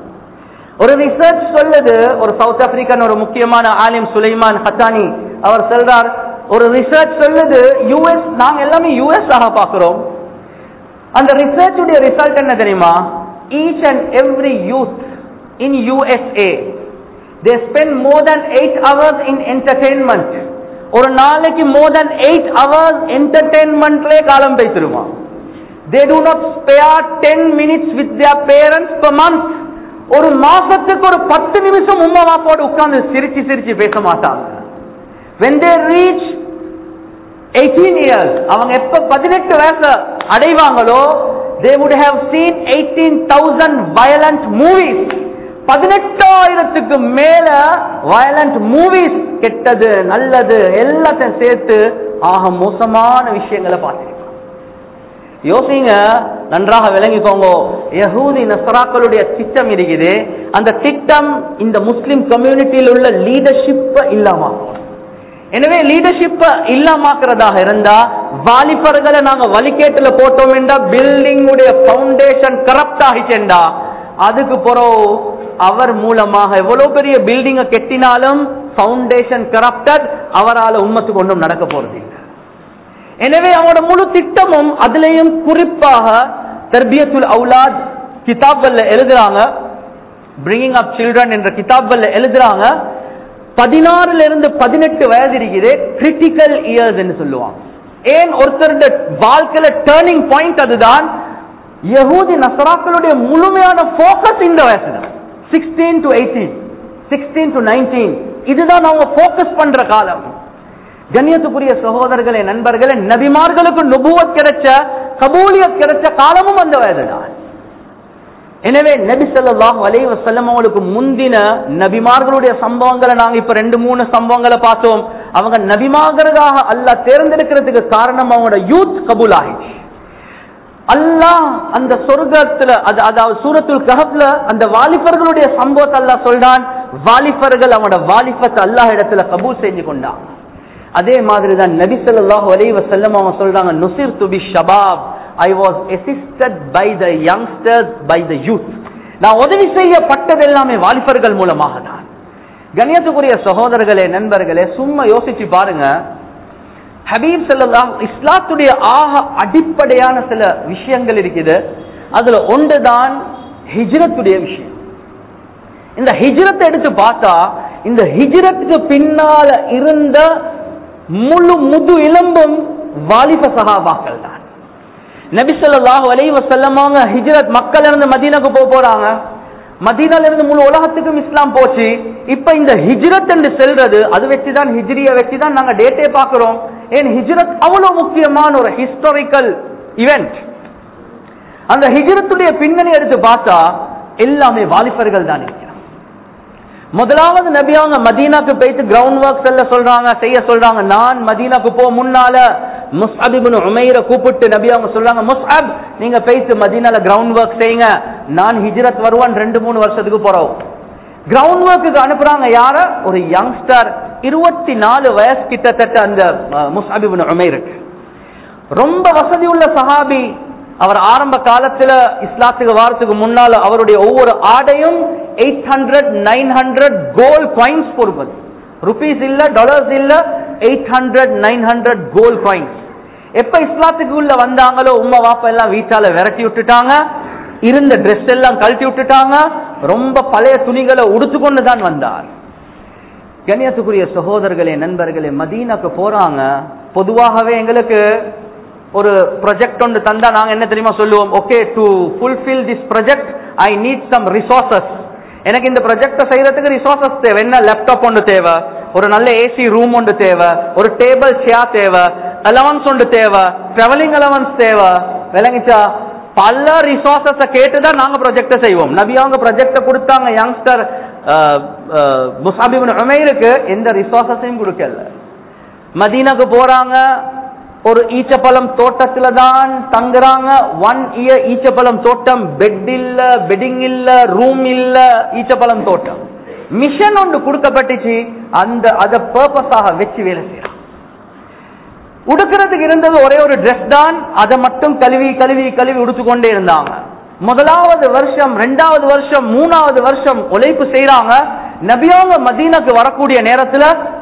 ஒரு ரிசர்ச் சொல்லுது ஒரு சவுத் ஆப்பிரிக்கன் ஒரு முக்கியமான ஆலிம் சுலைமான் ஹத்தானி அவர் சொல்றார் ஒரு ரிசர்ச் சொல்லுது யூஎஸ் நாங்க எல்லாமே யூஎஸ் ஆக பாக்குறோம் அந்த ரிசர்ச் உடைய ரிசல்ட் என்ன தெரியுமா each and every youth in USA they spend more than eight hours in entertainment ஒரு நாளைக்கு மோர் தேன் எயிட் ஹவர்ஸ் என்டர்டெயின்மெண்ட்லே காலம் பேசிருமா they do not spare ten minutes with their parents per month ஒரு மாசத்துக்கு ஒரு பத்து நிமிஷம் உம்மா பாப்போடு உட்கார்ந்து சிரிச்சு சிரிச்சு பேச மாட்டாங்க when they reach 18 years அவங்க எப்ப பதினெட்டு வயசு அடைவாங்களோ they would have seen 18000 violent movies பதினெட்டாயிரத்துக்கு மேல வயலண்ட் மூவிஸ் கெட்டது நல்லது எல்லாத்தையும் சேர்த்து ஆக மோசமான விஷயங்களை பார்த்திருப்பாங்க யோசிங்க நன்றாக விளங்கிக்கோங்க யஹூதி நசராக்களுடைய திட்டம் இருக்குது அந்த திட்டம் இந்த முஸ்லிம் கம்யூனிட்டியில் உள்ள லீடர்ஷிப்பை இல்லாம எனவே லீடர்ஷிப்ப இல்லாமாக்குறதாக இருந்தா வாலிபர்களை நாங்க வழிகேட்டுல போட்டோம் என்றா பில்டிங் உடைய பவுண்டேஷன் கரப்ட் ஆகிச்சேண்டா அதுக்கு பிறகு அவர் மூலமாக எவ்வளவு பெரிய பில்டிங்க கெட்டினாலும் ஃபவுண்டேஷன் கரப்டட் அவரால் உம்மத்துக்கு ஒன்றும் நடக்க போறது இல்லை எனவே அவனோட முழு திட்டமும் அதுலயும் குறிப்பாக தர்பியத்துல் அவுலாத் கிதாப்கள்ல எழுதுறாங்க பிரிங்கிங் அப் சில்ட்ரன் என்ற கிதாப்கள்ல எழுதுறாங்க பதினாறுல இருந்து பதினெட்டு வயது இருக்குது கிரிட்டிக்கல் இயர்ஸ் என்று சொல்லுவாங்க ஏன் ஒருத்தருடைய வாழ்க்கையில டேர்னிங் பாயிண்ட் அதுதான் யகூதி நசராக்களுடைய முழுமையான போக்கஸ் இந்த வயசு தான் sixteen to eighteen sixteen to nineteen இதுதான் அவங்க போக்கஸ் பண்ற காலம் கண்ணியத்துக்குரிய சகோதரர்களே நண்பர்களே நபிமார்களுக்கு நுபுவத் கிடைச்ச கபூலியத் கிடைச்ச காலமும் அந்த வயதுதான் எனவே நபி ஸல்லல்லாஹு அலைஹி வஸல்லம் அவங்களுக்கு முந்தின நபிமார்களுடைய சம்பவங்களை நாங்க இப்ப ரெண்டு மூணு சம்பவங்களை பார்த்தோம் அவங்க நபிமார்களாக அல்லாஹ் தேர்ந்தெடுக்கிறதுக்கு காரணம் அவங்களோட யூத் கபூல் ஆயிடுச்சு அல்லாஹ் அந்த சொர்க்கத்துல அது அதாவது சூரத்துல் கஹப்ல அந்த வாலிபர்களுடைய சம்பவத்தை அல்லாஹ் சொல்றான் வாலிபர்கள் அவனோட வாலிபத்தை அல்லாஹ் இடத்துல கபூல் செஞ்சு கொண்டான் அதே மாதிரி தான் நபி ஸல்லல்லாஹு அலைஹி வஸல்லம் அவங்க சொல்றாங்க நுசிர் துபி ஷபாப் I was assisted by the youngsters by the youth நான் உதவி செய்யப்பட்டது எல்லாமே வாலிபர்கள் மூலமாக தான் கண்ணியத்துக்குரிய சகோதரர்களே நண்பர்களே சும்மா யோசிச்சு பாருங்க ஹபீப் ஸல்லல்லாஹு இஸ்லாத்துடைய ஆக அடிப்படையான சில விஷயங்கள் இருக்குது அதுல ஒன்றுதான் ஹிஜ்ரத்துடைய விஷயம் இந்த ஹிஜ்ரத்தை எடுத்து பார்த்தா இந்த ஹிஜ்ரத்துக்கு பின்னால இருந்த முழு முது இளம்பும் வாலிப சகாபாக்கள் தான் நபி ஸல்லல்லாஹு அலைஹி வஸல்லம் அவங்க ஹிஜ்ரத் மக்கள் இருந்து மதீனாக்கு போக போறாங்க மதீனால இருந்து முழு உலகத்துக்கும் இஸ்லாம் போச்சு இப்ப இந்த ஹிஜ்ரத் என்று செல்றது அது வச்சு தான் ஹிஜ்ரிய வச்சு தான் நாங்க டேட்டே பார்க்கிறோம் ஏன் ஹிஜ்ரத் அவ்வளவு முக்கியமான ஒரு ஹிஸ்டாரிக்கல் இவெண்ட் அந்த ஹிஜ்ரத்துடைய பின்னணி எடுத்து பார்த்தா எல்லாமே வாலிபர்கள் தான் இருக்கிறாங்க முதலாவது நபி அவங்க மதீனாக்கு போயிட்டு கிரவுண்ட் ஒர்க் செல்ல சொல்றாங்க செய்ய சொல்றாங்க நான் மதீனாக்கு போ முன்னால முஸ்அபிபின் உமைர கூப்பிட்டு நபி அவங்க சொல்றாங்க முஸ்அப் நீங்க போயிட்டு மதீனால கிரவுண்ட் ஒர்க் செய்யுங்க நான் ஹிஜ்ரத் வருவான் ரெண்டு மூணு வருஷத்துக்கு போறோம் கிரவுண்ட் ஒர்க்குக்கு அனுப்புறாங்க யார ஒரு யங்ஸ்டர் இருபத்தி நாலு வயசு கிட்டத்தட்ட அந்த முஸ்அபிபின் உமைருக்கு ரொம்ப வசதி உள்ள சஹாபி அவர் ஆரம்ப காலத்துல இஸ்லாத்துக்கு வாரத்துக்கு முன்னால அவருடைய ஒவ்வொரு ஆடையும் eight hundred nine hundred gold coins பொறுப்பது ருபீஸ் இல்ல டாலர்ஸ் இல்ல eight hundred nine hundred gold coins எப்ப இஸ்லாத்துக்கு உள்ள வந்தாங்களோ உம்மா வாப்பா எல்லாம் வீட்டால விரட்டி விட்டுட்டாங்க இருந்த ட்ரெஸ் எல்லாம் கழட்டி விட்டுட்டாங்க ரொம்ப பழைய துணிகளை உடுத்துக்கொண்டு தான் வந்தார் கண்ணியத்துக்குரிய சகோதரர்களே நண்பர்களே மதீனாக்கு போறாங்க பொதுவாகவே எங்களுக்கு ஒரு ப்ரொஜெக்ட் ஒன்று தந்தா நாங்க என்ன தெரியுமா சொல்லுவோம் okay to fulfil this project I need some resources எனக்கு இந்த ப்ரொஜெக்டை செய்யறதுக்கு ரிசோர்சஸ் தேவை என்ன லேப்டாப் ஒன்று தேவை ஒரு நல்ல ஏசி ரூம் ஒன்று தேவை ஒரு டேபிள் சேர் தேவை அலவன்ஸ் ஒன்று தேவை டிராவலிங் அலவன்ஸ் தேவை விளங்கிச்சா பல ரிசோர்சஸ கேட்டு தான் நாங்க ப்ரொஜெக்டை செய்வோம் நபி அவங்க ப்ரொஜெக்டை கொடுத்தாங்க யங்ஸ்டர் முசாபிபின் உமைருக்கு எந்த ரிசோர்சஸையும் கொடுக்கல மதீனாக்கு போறாங்க ஒரு ஈச்சப்பழம் தோட்டத்துல தான் தங்குறாங்க ஒன் இயர் ஈச்சப்பழம் தோட்டம் பெட் இல்ல பெட்டிங் இல்ல ரூம் இல்ல ஈச்சப்பழம் தோட்டம் மிஷன் ஒன்று கொடுக்கப்பட்டுச்சு அந்த அதை பர்பஸாக வச்சு வேலை செய்யறாங்க உடுக்கிறதுக்கு இருந்தது ஒரே ஒரு ட்ரெஸ் தான் அதை மட்டும் கழுவி கழுவி கழுவி உடுத்துக்கொண்டே இருந்தாங்க முதலாவது வருஷம் ரெண்டாவது வருஷம் மூணாவது வருஷம் உழைப்பு செய்யறாங்க நபியாங்க மதீனாக்கு வரக்கூடிய நேரத்துல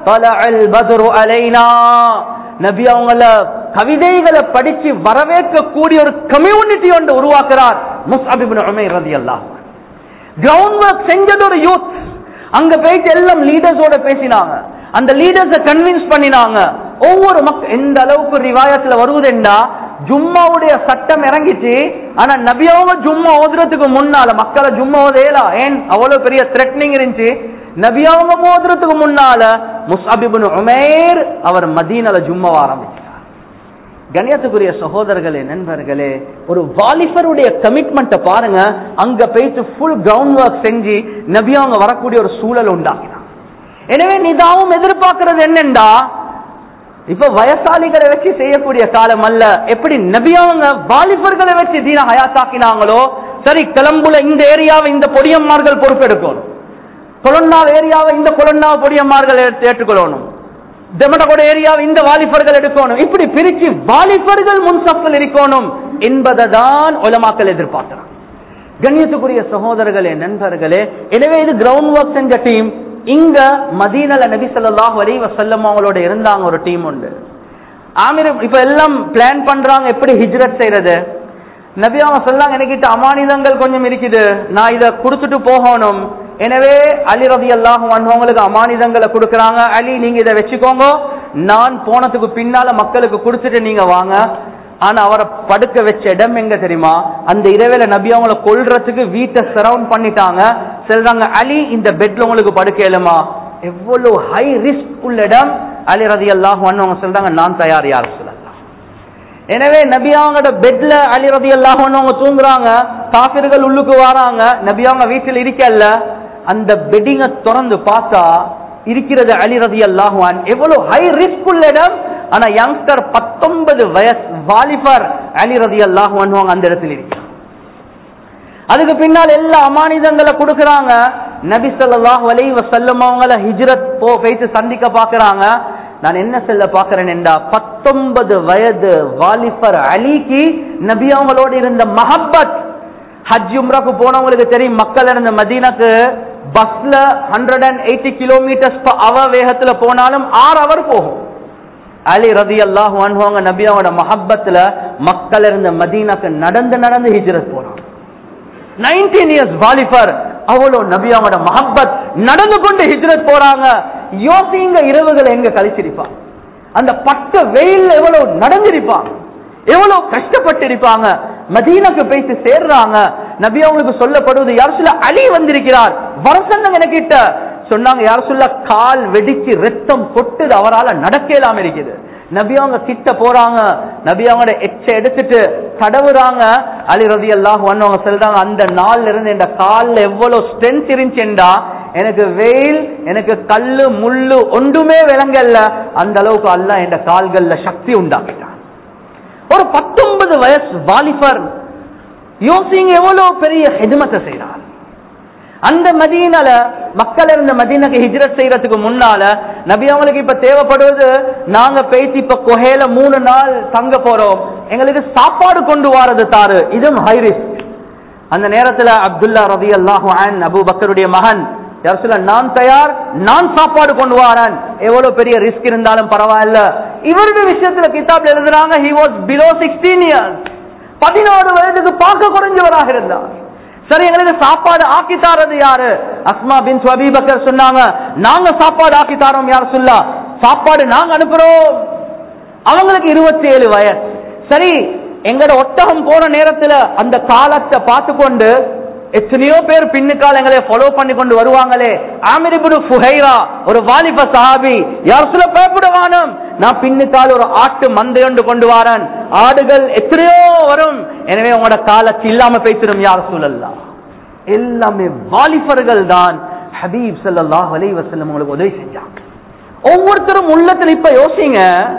அலைனா நபி அவங்கள கவிதைகளை படிச்சு வரவேற்கக்கூடிய ஒரு கம்யூனிட்டி ஒன்று உருவாக்குறார் முஸ்அபிபின் உமைர் ரலியல்லாஹு கிரவுண்ட் ஒர்க் செஞ்சது ஒரு யூத் அங்க போயிட்டு எல்லாம் லீடர்ஸோட பேசினாங்க அந்த லீடர்ஸ கன்வின்ஸ் பண்ணினாங்க ஒவ்வொரு மக்கள் எந்த அளவுக்கு ரிவாயத்துல வருவதுண்டா ஜும்மாவுடைய சட்டம் இறங்கிச்சு ஆனா நபியாவங்க ஜும்மா ஓதுறதுக்கு முன்னால மக்களை ஜும்மா ஓதேலா ஏன் அவ்வளவு பெரிய த்ரெட்னிங் இருந்துச்சு நபியாவங்க ஓதுறதுக்கு முன்னால முஸ்அபிபின் உமேர் அவர் மதீனால ஜும்மாவை ஆரம்பிச்சார் கண்ணியத்துக்குரிய சகோதரர்களே நண்பர்களே ஒரு வாலிபருடைய கமிட்மெண்ட்டை பாருங்க அங்க போயிட்டு ஃபுல் கிரவுண்ட் ஒர்க் செஞ்சு நபியாவங்க வரக்கூடிய ஒரு சூழல் உண்டாக்கினாங்க எனவே நிதாவும் எதிர்பார்க்கிறது என்னண்டா இப்ப வயசாளிகளை வச்சு செய்யக்கூடிய காலம் அல்ல எப்படி நபியாவங்க வாலிபர்களை வச்சு தீன ஹயாத்தாக்கினாங்களோ சரி கிளம்புல இந்த ஏரியாவை இந்த பொடியம்மார்கள் பொறுப்பெடுக்கணும் கொலொன்னா ஏரியாவை இந்த கொலொன்னா பொடியம்மார்கள் ஏற்றுக்கொள்ளணும் ஜெமடகோட ஏரியாவை இந்த வாலிபர்கள் எடுக்கணும் இப்படி பிரிச்சு வாலிபர்கள் முன்சப்பில் இருக்கணும் என்பதை தான் உலமாக்கள் எதிர்பார்க்கிறான் கண்ணியத்துக்குரிய சகோதரர்களே நண்பர்களே எனவே இது கிரவுண்ட் ஒர்க் செஞ்ச டீம் இங்க மதீனல நபி ஸல்லல்லாஹு அலைஹி வஸல்லம் அவங்களோட இருந்தாங்க ஒரு டீம் உண்டு ஆமிர் இப்ப எல்லாம் பிளான் பண்றாங்க எப்படி ஹிஜ்ரத் செய்யறது நபி அவங்க சொல்லாங்க எனக்கிட்ட அமானிதங்கள் கொஞ்சம் இருக்குது நான் இதை கொடுத்துட்டு போகணும் எனவே அலி ரதி அல்லாஹும் அவங்களுக்கு அமானிதங்களை கொடுக்கறாங்க அலி நீங்க இதை வச்சுக்கோங்க நான் போனதுக்கு பின்னால மக்களுக்கு கொடுத்துட்டு நீங்க வாங்க ஆனா அவரை படுக்க வச்ச இடம் எங்க தெரியுமா அந்த இரவேல நபி அவங்கள கொல்றதுக்கு வீட்டை சரவுண்ட் பண்ணிட்டாங்க சொல்றாங்க அலி இந்த பெட்ல உங்களுக்கு படுக்க இயலுமா எவ்வளவு ஹை ரிஸ்க் உள்ள இடம் அலி ரதி அல்லாஹ் அவங்க சொல்றாங்க நான் தயார் யார் சொல்லலாம் எனவே நபியாவோட பெட்ல அலி ரதி அல்லாஹ் அவங்க தூங்குறாங்க காபிர்கள் உள்ளுக்கு வராங்க நபியாவங்க வீட்டில் இருக்கல்ல அந்த பெட்டிங்க திறந்து பார்த்தா இருக்கிறது அலி ரதி அல்லாஹுவான் எவ்வளவு ஹை ரிஸ்க் உள்ள இடம் ஆனா யங்ஸ்டர் பத்தொன்பது வயசு வாலிபர் அலி ரதி அல்லாஹுவான் அந்த இடத்தில் இருக்கு அதுக்கு பின்னால் எல்லா அமானிதங்களை கொடுக்கறாங்க நபி ஸல்லல்லாஹு அலைஹி வஸல்லம் அவங்கள ஹிஜ்ரத் போ போயிட்டு சந்திக்க பாக்குறாங்க நான் என்ன சொல்ல பாக்குறேன் என்றா பத்தொன்பது வயது வாலிபர் அலிக்கு நபி அவங்களோட இருந்த மஹப்பத் ஹஜ் உம்ராக்கு போனவங்களுக்கு தெரியும் மக்கள் இருந்த மதீனாக்கு பஸ்ல ஹண்ட்ரட் அண்ட் எயிட்டி கிலோமீட்டர்ஸ் அவர் வேகத்துல போனாலும் ஆறு அவர் போகும் அலி ரதி அல்லாஹ் அன்ஹோங்க நபி அவங்களோட மஹப்பத்துல மக்கள் இருந்த மதீனாக்கு நடந்து நடந்து ஹிஜ்ரத் போனாங்க நைன்டீன் இயர்ஸ் வாலிபர் அவ்வளோ நபியாவோட மஹப்பத் நடந்து கொண்டு ஹிஜ்ரத் போறாங்க யோசிங்க இரவுகளை எங்க கழிச்சிருப்பாங்க அந்த பட்ட வெயில்ல எவ்வளவு நடந்திருப்பாங்க எவ்வளவு கஷ்டப்பட்டு இருப்பாங்க மதீனாக்கு போயிட்டு சேர்றாங்க நபி அவங்களுக்கு சொல்லப்படுவது யார் சொல்ல அலி வந்திருக்கிறார் வரசங்க எனக்கிட்ட சொன்னாங்க யார் சொல்ல கால் வெடிச்சு ரத்தம் கொட்டுது அவரால் நடக்கலாம் இருக்குது நபி அவங்க கிட்ட போறாங்க நபி அவங்களோட எச்ச எடுத்துட்டு தடவுறாங்க அலி ரதி அல்லாஹ் அவங்க சொல்றாங்க அந்த நாள்ல இருந்து இந்த கால்ல எவ்வளவு ஸ்ட்ரென்த் இருந்துச்சுண்டா எனக்கு வெயில் எனக்கு கல்லு முள்ளு ஒன்றுமே விளங்கல்ல அந்த அளவுக்கு அல்ல இந்த கால்கள்ல சக்தி உண்டாக்கிட்டான் ஒரு பத்தொன்பது வயசு வாலிபர் யோசிங்க எவ்வளவு பெரிய ஹெதுமத்தை செய்யறார் அந்த மதீனால மக்கள் இருந்த மதீனாக்கு ஹிஜ்ரத் செய்யறதுக்கு முன்னால நபி அவங்களுக்கு இப்ப தேவைப்படுவது நாங்க பேசி இப்ப கொஹேல மூணு நாள் தங்க போறோம் எங்களுக்கு சாப்பாடு கொண்டு வாரது தாரு இதுவும் ஹை ரிஸ்க் அந்த நேரத்துல அப்துல்லா ரதி அல்லாஹு அபு பக்கருடைய மகன் யார் சொல்ல நான் தயார் நான் சாப்பாடு கொண்டு வரேன் எவ்வளவு பெரிய ரிஸ்க் இருந்தாலும் பரவாயில்ல இவருடைய விஷயத்துல கிதாப்ல எழுதுறாங்க he was below sixteen years பதினாறு வயதுக்கு பார்க்க குறைஞ்சவராக இருந்தார் சரி எங்களுக்கு சாப்பாடு ஆக்கி தாரது யாரு அஸ்மா பின் சுவபி பக்கர் சொன்னாங்க நாங்க சாப்பாடு ஆக்கி தாரோம் யார் சொல்லா சாப்பாடு நாங்க அனுப்புறோம் அவங்களுக்கு இருபத்தி ஏழு வயசு சரி எங்கட ஒட்டகம் போன நேரத்துல அந்த காலத்தை பார்த்து கொண்டு எத்தனையோ பேர் பின்னுக்கால எங்களை ஃபாலோ பண்ணி கொண்டு வருவாங்களே ஆமிரிபுடு ஃபுஹைரா ஒரு வாலிப சஹாபி யார் சொல்ல பயப்படுவானும் நான் பின்னுக்கால் ஒரு ஆட்டு மந்தையொண்டு கொண்டு வரேன் ஆடுகள் எத்தனையோ வரும் எனவே உங்களோட காலத்து இல்லாம பேசிடும் யார் சொல்லலாம் எல்லாமே வாலிபர்கள் தான் ஹபீப் ஸல்லல்லாஹு அலைஹி வஸல்லம் உங்களுக்கு உதவி செஞ்சாங்க ஒவ்வொருத்தரும் உள்ளத்துல இப்ப யோசிங்க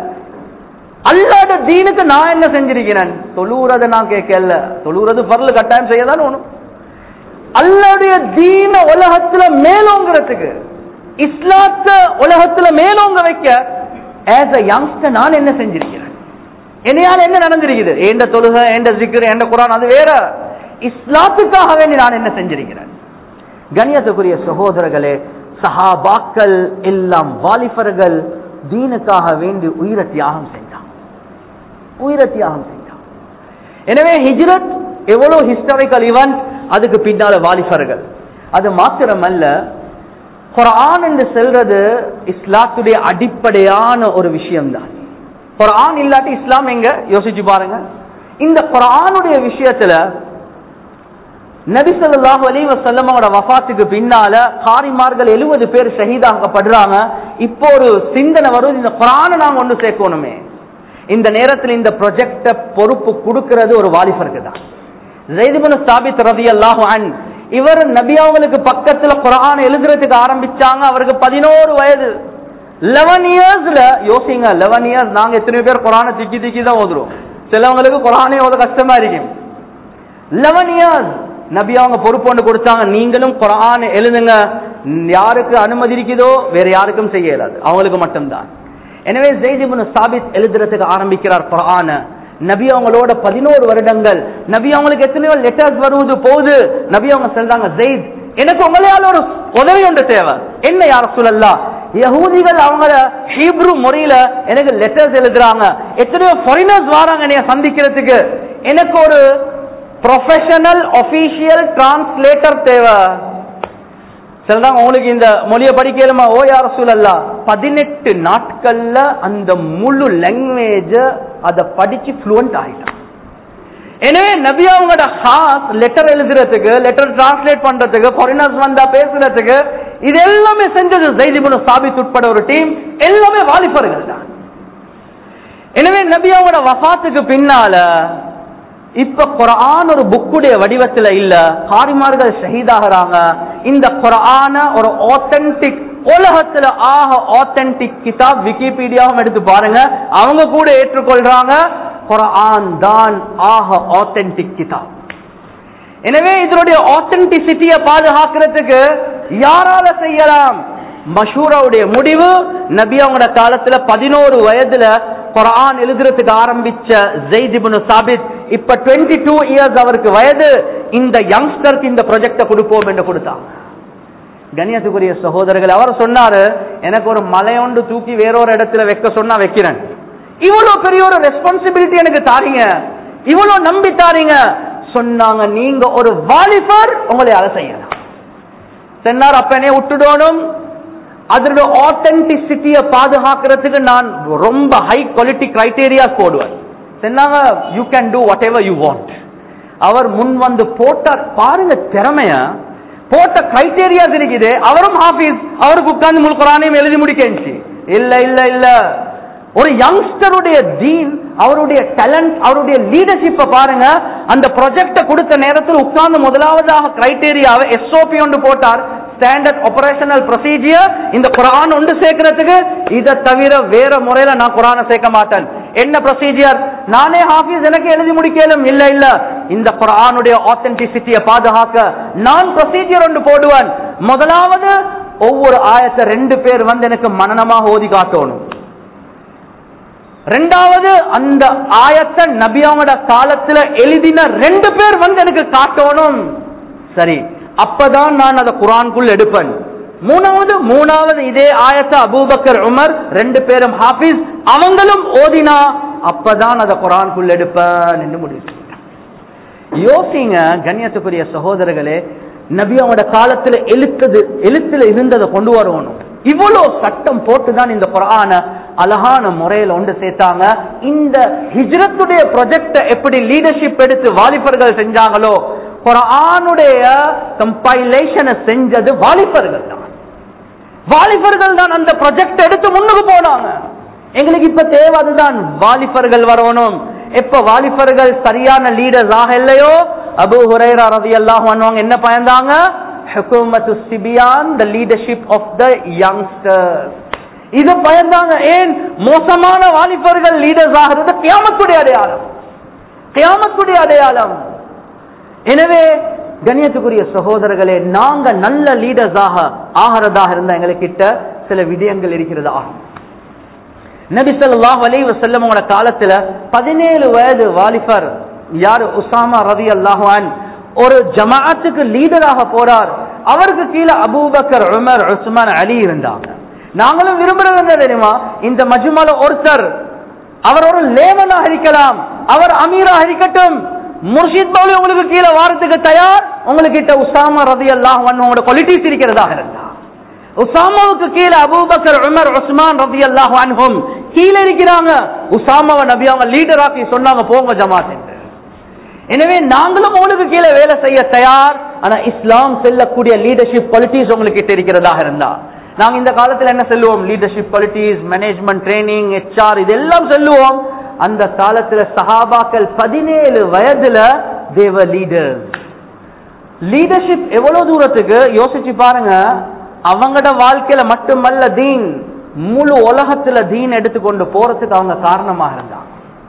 அல்லாத தீனுக்கு நான் என்ன செஞ்சிருக்கிறேன் தொழுறதை நான் கேட்கல தொழுறது பரல கட்டாயம் செய்யதான் ஒண்ணும் அல்லாடைய தீன உலகத்துல மேலோங்கிறதுக்கு இஸ்லாத்த உலகத்துல மேலோங்க வைக்க ஆஸ் அ யங்ஸ்டர் நான் என்ன செஞ்சிருக்கிறேன் என்னையால என்ன நடந்திருக்குது ஏண்ட தொழுகை ஏண்ட சிக்கர் ஏண்ட குரான் அது வேற இஸ்லாத்துக்காக வேண்டி நான் என்ன செஞ்சிருக்கிறேன் கண்ணியத்துக்குரிய சகோதரர்களே சஹாபாக்கள் எல்லாம் வாலிபர்கள் தீனுக்காக வேண்டி உயிரை தியாகம் செஞ்சான் உயிரை தியாகம் செஞ்சான் எனவே ஹிஜ்ரத் எவ்வளவு ஹிஸ்டாரிக்கல் இவன்ட் அதுக்கு பின்னால வாலிபர்கள் அது மாத்திரமல்ல குரான் என்று செல்றது இஸ்லாத்துடைய அடிப்படையான ஒரு விஷயம்தான் குரான் இல்லாட்டி இஸ்லாம் எங்க யோசிச்சு பாருங்க இந்த குரானுடைய விஷயத்துல நபி ஸல்லல்லாஹு அலைஹி வஸல்லமோட வஃபாத்துக்கு பின்னால காரிமார்கள் 70 பேர் ஷஹீதாக்கப்படுறாங்க இப்போ ஒரு சிந்தனை வரும் இந்த குரானை நாங்க ஒன்று சேர்க்கணுமே இந்த நேரத்தில் இந்த ப்ரொஜெக்ட பொறுப்பு கொடுக்கிறது ஒரு வாலிபருக்கு தான் ஜெய்துபுன் சாபித் ரலியல்லாஹு அன் இவர் நபி அவங்களுக்கு பக்கத்துல குரான் எழுதுறதுக்கு ஆரம்பிச்சாங்க அவருக்கு பதினோரு வயது லெவன் இயர்ஸ்ல யோசிங்க லெவன் இயர்ஸ் நாங்க எத்தனை பேர் குரானை திக்கி திக்கி தான் ஓதுறோம் சிலவங்களுக்கு குரானே ஓத கஷ்டமா இருக்கும் லெவன் இயர்ஸ் நபி அவங்க பொறுப்பு ஒன்று கொடுத்தாங்க நீங்களும் குரான் எழுதுங்க யாருக்கு அனுமதி இருக்குதோ வேற யாருக்கும் செய்ய இயலாது அவங்களுக்கு மட்டும்தான் எனவே ஜெய்திபுன் சாபித் எழுதுறதுக்கு ஆரம்பிக்கிறார் குரான நபி அவங்களோட பதினோரு வருடங்கள் நபி அவங்களுக்கு எத்தனையோ லெட்டர்ஸ் வருவது போகுது நபி அவங்க சொல்றாங்க ஜெயித் எனக்கு உங்களையால ஒரு உதவி ஒன்று தேவை என்ன யார சொல்லலாம் யகூதிகள் அவங்கள ஹீப்ரு முறையில எனக்கு லெட்டர்ஸ் எழுதுறாங்க எத்தனையோ ஃபாரினர்ஸ் வராங்க என்னைய சந்திக்கிறதுக்கு எனக்கு ஒரு ப்ரொஃபஷனல் ஒபிஷியல் டிரான்ஸ்லேட்டர் தேவை சிலதான் உங்களுக்கு இந்த மொழியை படிக்கலுமா ஓ யார சூழல்லா பதினெட்டு நாட்கள்ல அந்த முழு லாங்குவேஜ அதை படிச்சு ஃப்ளூவன்ட் ஆயிட்டான் எனவே நபி அவங்களோட ஹாஸ் லெட்டர் எழுதுறதுக்கு லெட்டர் டிரான்ஸ்லேட் பண்றதுக்கு ஃபாரினர்ஸ் வந்தா பேசுறதுக்கு இது எல்லாமே செஞ்சது ஜெய்திபுன சாபித் உட்பட ஒரு டீம் எல்லாமே வாலிபர்கள் தான் எனவே நபி அவங்களோட வஃபாத்துக்கு பின்னால இப்ப குரான் ஒரு புக்குடைய வடிவத்துல இல்ல காரிமார்கள் ஷஹீதாகிறாங்க இந்த குரான ஒரு ஆத்தென்டிக் உலகத்துல ஆக ஆத்தென்டிக் கிதாப் விக்கிபீடியாவும் எடுத்து பாருங்க அவங்க கூட ஏற்றுக்கொள்றாங்க குரான் தான் ஆக ஆத்தென்டிக் கிதாப் எனவே இதனுடைய ஆத்தென்டிசிட்டியை பாதுகாக்கிறதுக்கு யாரால செய்யலாம் மஷூராவுடைய முடிவு நபி அவங்களோட காலத்துல பதினோரு வயதுல குரான் எழுதுறதுக்கு ஆரம்பிச்ச ஜெய்திபுனு சாபித் இப்ப டுவெண்ட்டி டூ இயர்ஸ் அவருக்கு வயது இந்த யங்ஸ்டருக்கு இந்த ப்ரொஜெக்ட கொடுப்போம் என்று கொடுத்தாங்க கண்ணியத்துக்குரிய சகோதரர்கள் அவர் சொன்னாரு எனக்கு ஒரு மலையொண்டு தூக்கி வேறொரு இடத்துல வைக்க சொன்னா வைக்கிறேன் இவ்வளவு பெரிய ஒரு ரெஸ்பான்சிபிலிட்டி எனக்கு தாரீங்க இவ்வளவு நம்பி தாரீங்க சொன்னாங்க நீங்க ஒரு வாலிபர் உங்களை அதை செய்யலாம் சென்னார் அப்பனே விட்டுடணும் அதோட ஆத்தென்டிசிட்டியை பாதுகாக்கிறதுக்கு நான் ரொம்ப ஹை குவாலிட்டி கிரைட்டீரியா போடுவேன் சொன்னாங்க you can do whatever you want அவர் முன் வந்து போட்டார் பாருங்க திறமைய போட்ட கிரைட்டீரியாஸ் இருக்குது அவரும் ஹாஃபீஸ் அவருக்கு உட்கார்ந்து முழு குரானையும் எழுதி முடிக்கச்சு இல்ல இல்ல இல்ல ஒரு யங்ஸ்டருடைய தீன் அவருடைய டேலண்ட் அவருடைய லீடர்ஷிப்பை பாருங்க அந்த ப்ரொஜெக்ட கொடுத்த நேரத்தில் உட்கார்ந்து முதலாவதாக கிரைட்டீரியாவை எஸ்ஓபி ஒன்று போட்டார் ஸ்டாண்டர்ட் ஆபரேஷனல் ப்ரொசீஜியர் இந்த குரான் ஒன்று சேர்க்கறதுக்கு இதை தவிர வேற முறையில நான் குரானை சேர்க்க மாட்டேன் என்ன ப்ரொசீஜியர் நானே ஹாஃபீஸ் எனக்கு எழுதி முடிக்கலும் இல்ல இல்ல இந்த குரானுடைய ஆத்தென்டிசிட்டியை பாதுகாக்க நான் ப்ரொசீஜியர் ஒன்று போடுவேன் முதலாவது ஒவ்வொரு ஆயத்தை ரெண்டு பேர் வந்து எனக்கு மனநமாக ஓதி காட்டணும் ரெண்டாவது அந்த ஆயத்தை நபியாவோட காலத்துல எழுதின ரெண்டு பேர் வந்து எனக்கு காட்டணும் சரி அப்பதான் நான் அதை குரான்குள் எடுப்பேன் மூணாவது மூணாவது இதே ஆயத்தை அபூபக்கர் உமர் ரெண்டு பேரும் ஹாஃபிஸ் அவங்களும் ஓதினா அப்பதான் அதை குரான்குள் எடுப்பேன் என்று முடிவு செய்தார். யோசிங்க கண்ணியத்துக்குரிய சகோதரர்களே நபியாவோட காலத்துல எழுத்தது எழுத்துல இருந்ததை கொண்டு வரணும் இவ்வளவு சட்டம் போட்டுதான் இந்த குரான அழகான முறையில ஒன்று சேர்த்தாங்க இந்த ஹிஜ்ரத்துடைய ப்ரொஜெக்ட எப்படி லீடர்ஷிப் எடுத்து வாலிபர்கள் செஞ்சாங்களோ குரானுடைய கம்பைலேஷனை செஞ்சது வாலிபர்கள் தான் வாலிபர்கள் தான் அந்த ப்ரொஜெக்ட் எடுத்து முன்னுக்கு போனாங்க எங்களுக்கு இப்ப தேவை அதுதான் வாலிபர்கள் வரணும் எப்ப வாலிபர்கள் சரியான லீடர்ஸ் ஆக இல்லையோ அபு ஹுரைரா ரதி அல்லாஹ் என்ன பயந்தாங்க ஹுக்குமத்து சிபியான் the leadership of the youngsters இது பயந்தாங்க ஏன் மோசமான வாலிபர்கள் லீடர்ஸ் ஆகிறது கியாமத்துடைய அடையாளம் கியாமத்துடைய அடையாளம் எனவே கண்ணியத்துக்குரிய சகோதரர்களே நாங்க நல்ல லீடர்ஸாக ஆகிறதாக இருந்த எங்களுக்கிட்ட சில விடயங்கள் இருக்கிறது ஆகும் நபி ஸல்லல்லாஹு அலைஹி வஸல்லம் அவங்களோட காலத்துல பதினேழு வயது வாலிபர் யார் உசாமா ரதி அல்லாஹான் ஒரு ஜமாஅத்துக்கு லீடராக போறார் அவருக்கு கீழே அபூபக்கர் உமர் உஸ்மான் அலி இருந்தாங்க நாங்களும் விரும்புறது என்ன தெரியுமா இந்த மஜ்மால ஒருத்தர் அவர் ஒரு லேமனாக இருக்கலாம் அவர் அமீராக இருக்கட்டும் முர்ஷித் பவுலி உங்களுக்கு கீழே வாரத்துக்கு தயார் உங்களுக்கு கிட்ட உசாமா ரதி அல்லாஹ் உங்களோட குவாலிட்டிஸ் இருக்கிறதாக இருந்தா உசாமாவுக்கு கீழே அபூபக்கர் உமர் உஸ்மான் ரதி அல்லாஹ் அன்ஹும் கீழே இருக்கிறாங்க உசாமாவை நபி அவங்க லீடர் ஆக்கி சொன்னாங்க போங்க ஜமாத் என்று எனவே நாங்களும் உங்களுக்கு கீழே வேலை செய்ய தயார் ஆனா இஸ்லாம் செல்லக்கூடிய லீடர்ஷிப் குவாலிட்டிஸ் உங்களுக்கு கிட்ட இருக்கிறதாக இருந்தா நாங்க இந்த காலத்துல என்ன சொல்லுவோம் leadership qualities management training HR இதெல்லாம் சொல்லுவோம் அந்த காலத்துல சஹாபாக்கள் பதினேழு வயதுல தேவ லீடர்ஸ் லீடர்ஷிப் எவ்வளவு தூரத்துக்கு யோசிச்சு பாருங்க அவங்களோட வாழ்க்கையில மட்டுமல்ல தீன் முழு உலகத்துல தீன் எடுத்துக்கொண்டு போறதுக்கு அவங்க காரணமாக இருந்தாங்க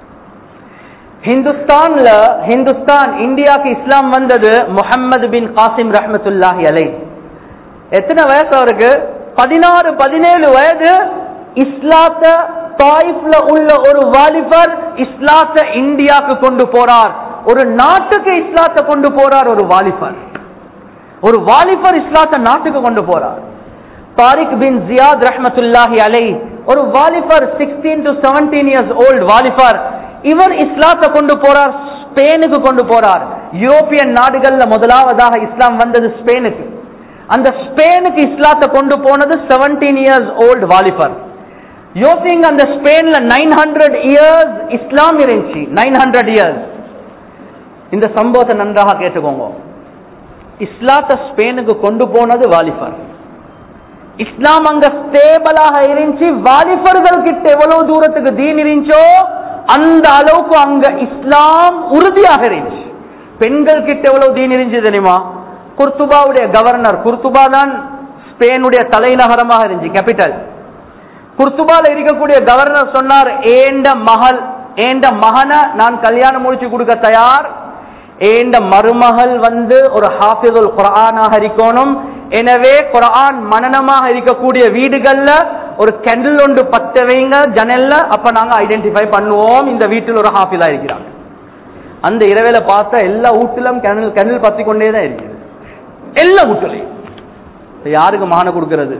ஹிந்துஸ்தான்ல ஹிந்துஸ்தான் இந்தியாவுக்கு இஸ்லாம் வந்தது முஹம்மது பின் காசிம் ரஹமத்துல்லாஹி அலை எத்தனை வயசு அவருக்கு பதினாறு பதினேழு வயது இஸ்லாத்த தாயிஃப்ல உள்ள ஒரு வாலிபர் இஸ்லாத்தை இந்தியாவுக்கு கொண்டு போறார் ஒரு நாட்டுக்கு இஸ்லாத்தை கொண்டு போறார் ஒரு வாலிபர் ஒரு வாலிபர் இஸ்லாத்தை நாட்டுக்கு கொண்டு போறார் தாரிக் பின் ஜியாத் ரஹ்மத்துல்லாஹி அலை ஒரு வாலிபர் sixteen to seventeen years old வாலிபர் இவர் இஸ்லாத்தை கொண்டு போறார் ஸ்பெயினுக்கு கொண்டு போறார் யூரோப்பியன் நாடுகள்ல முதலாவதாக இஸ்லாம் வந்தது ஸ்பெயினுக்கு அந்த ஸ்பெயினுக்கு இஸ்லாத்தை கொண்டு போனது செவன்டீன் இயர்ஸ் ஓல்டு வாலிபர் யோசிங்க அந்த ஸ்பெயின்ல நைன் ஹண்ட்ரட் இயர்ஸ் இஸ்லாம் இருந்துச்சு நைன் ஹண்ட்ரட் இயர்ஸ் இந்த சம்பவத்தை நன்றாக கேட்டுக்கோங்க இஸ்லாத்தை ஸ்பெயினுக்கு கொண்டு போனது வாலிபர் இஸ்லாம் அங்க ஸ்டேபிளாக இருந்துச்சு வாலிபர்கள் கிட்ட எவ்வளவு தூரத்துக்கு தீன் இருந்துச்சோ அந்த அளவுக்கு அங்க இஸ்லாம் உறுதியாக இருந்துச்சு பெண்கள் கிட்ட எவ்வளவு தீன் இருந்துச்சு தெரியுமா குர்துபாவுடைய கவர்னர் குர்துபா தான் ஸ்பெயினுடைய தலைநகரமாக இருந்துச்சு கேபிட்டல் குர்துபால இருக்கக்கூடிய கவர்னர் சொன்னார் ஏண்ட மகள் ஏண்ட மகனை நான் கல்யாணம் முடிச்சு கொடுக்க தயார் ஏண்ட மருமகள் வந்து ஒரு ஹாஃபிதுல் குரானாக இருக்கணும் எனவே குரான் மனநமாக இருக்கக்கூடிய வீடுகள்ல ஒரு கெண்டில் ஒன்று பத்த வைங்க ஜன்னல்ல அப்ப நாங்க ஐடென்டிஃபை பண்ணுவோம் இந்த வீட்டில் ஒரு ஹாஃபிதா இருக்கிறாங்க அந்த இரவேல பார்த்தா எல்லா வீட்டிலும் கெண்டில் கெண்டில் பத்தி கொண்டே தான் இருக்குது எல்லா வீட்டுலையும் இப்ப யாருக்கு மான கொடுக்கிறது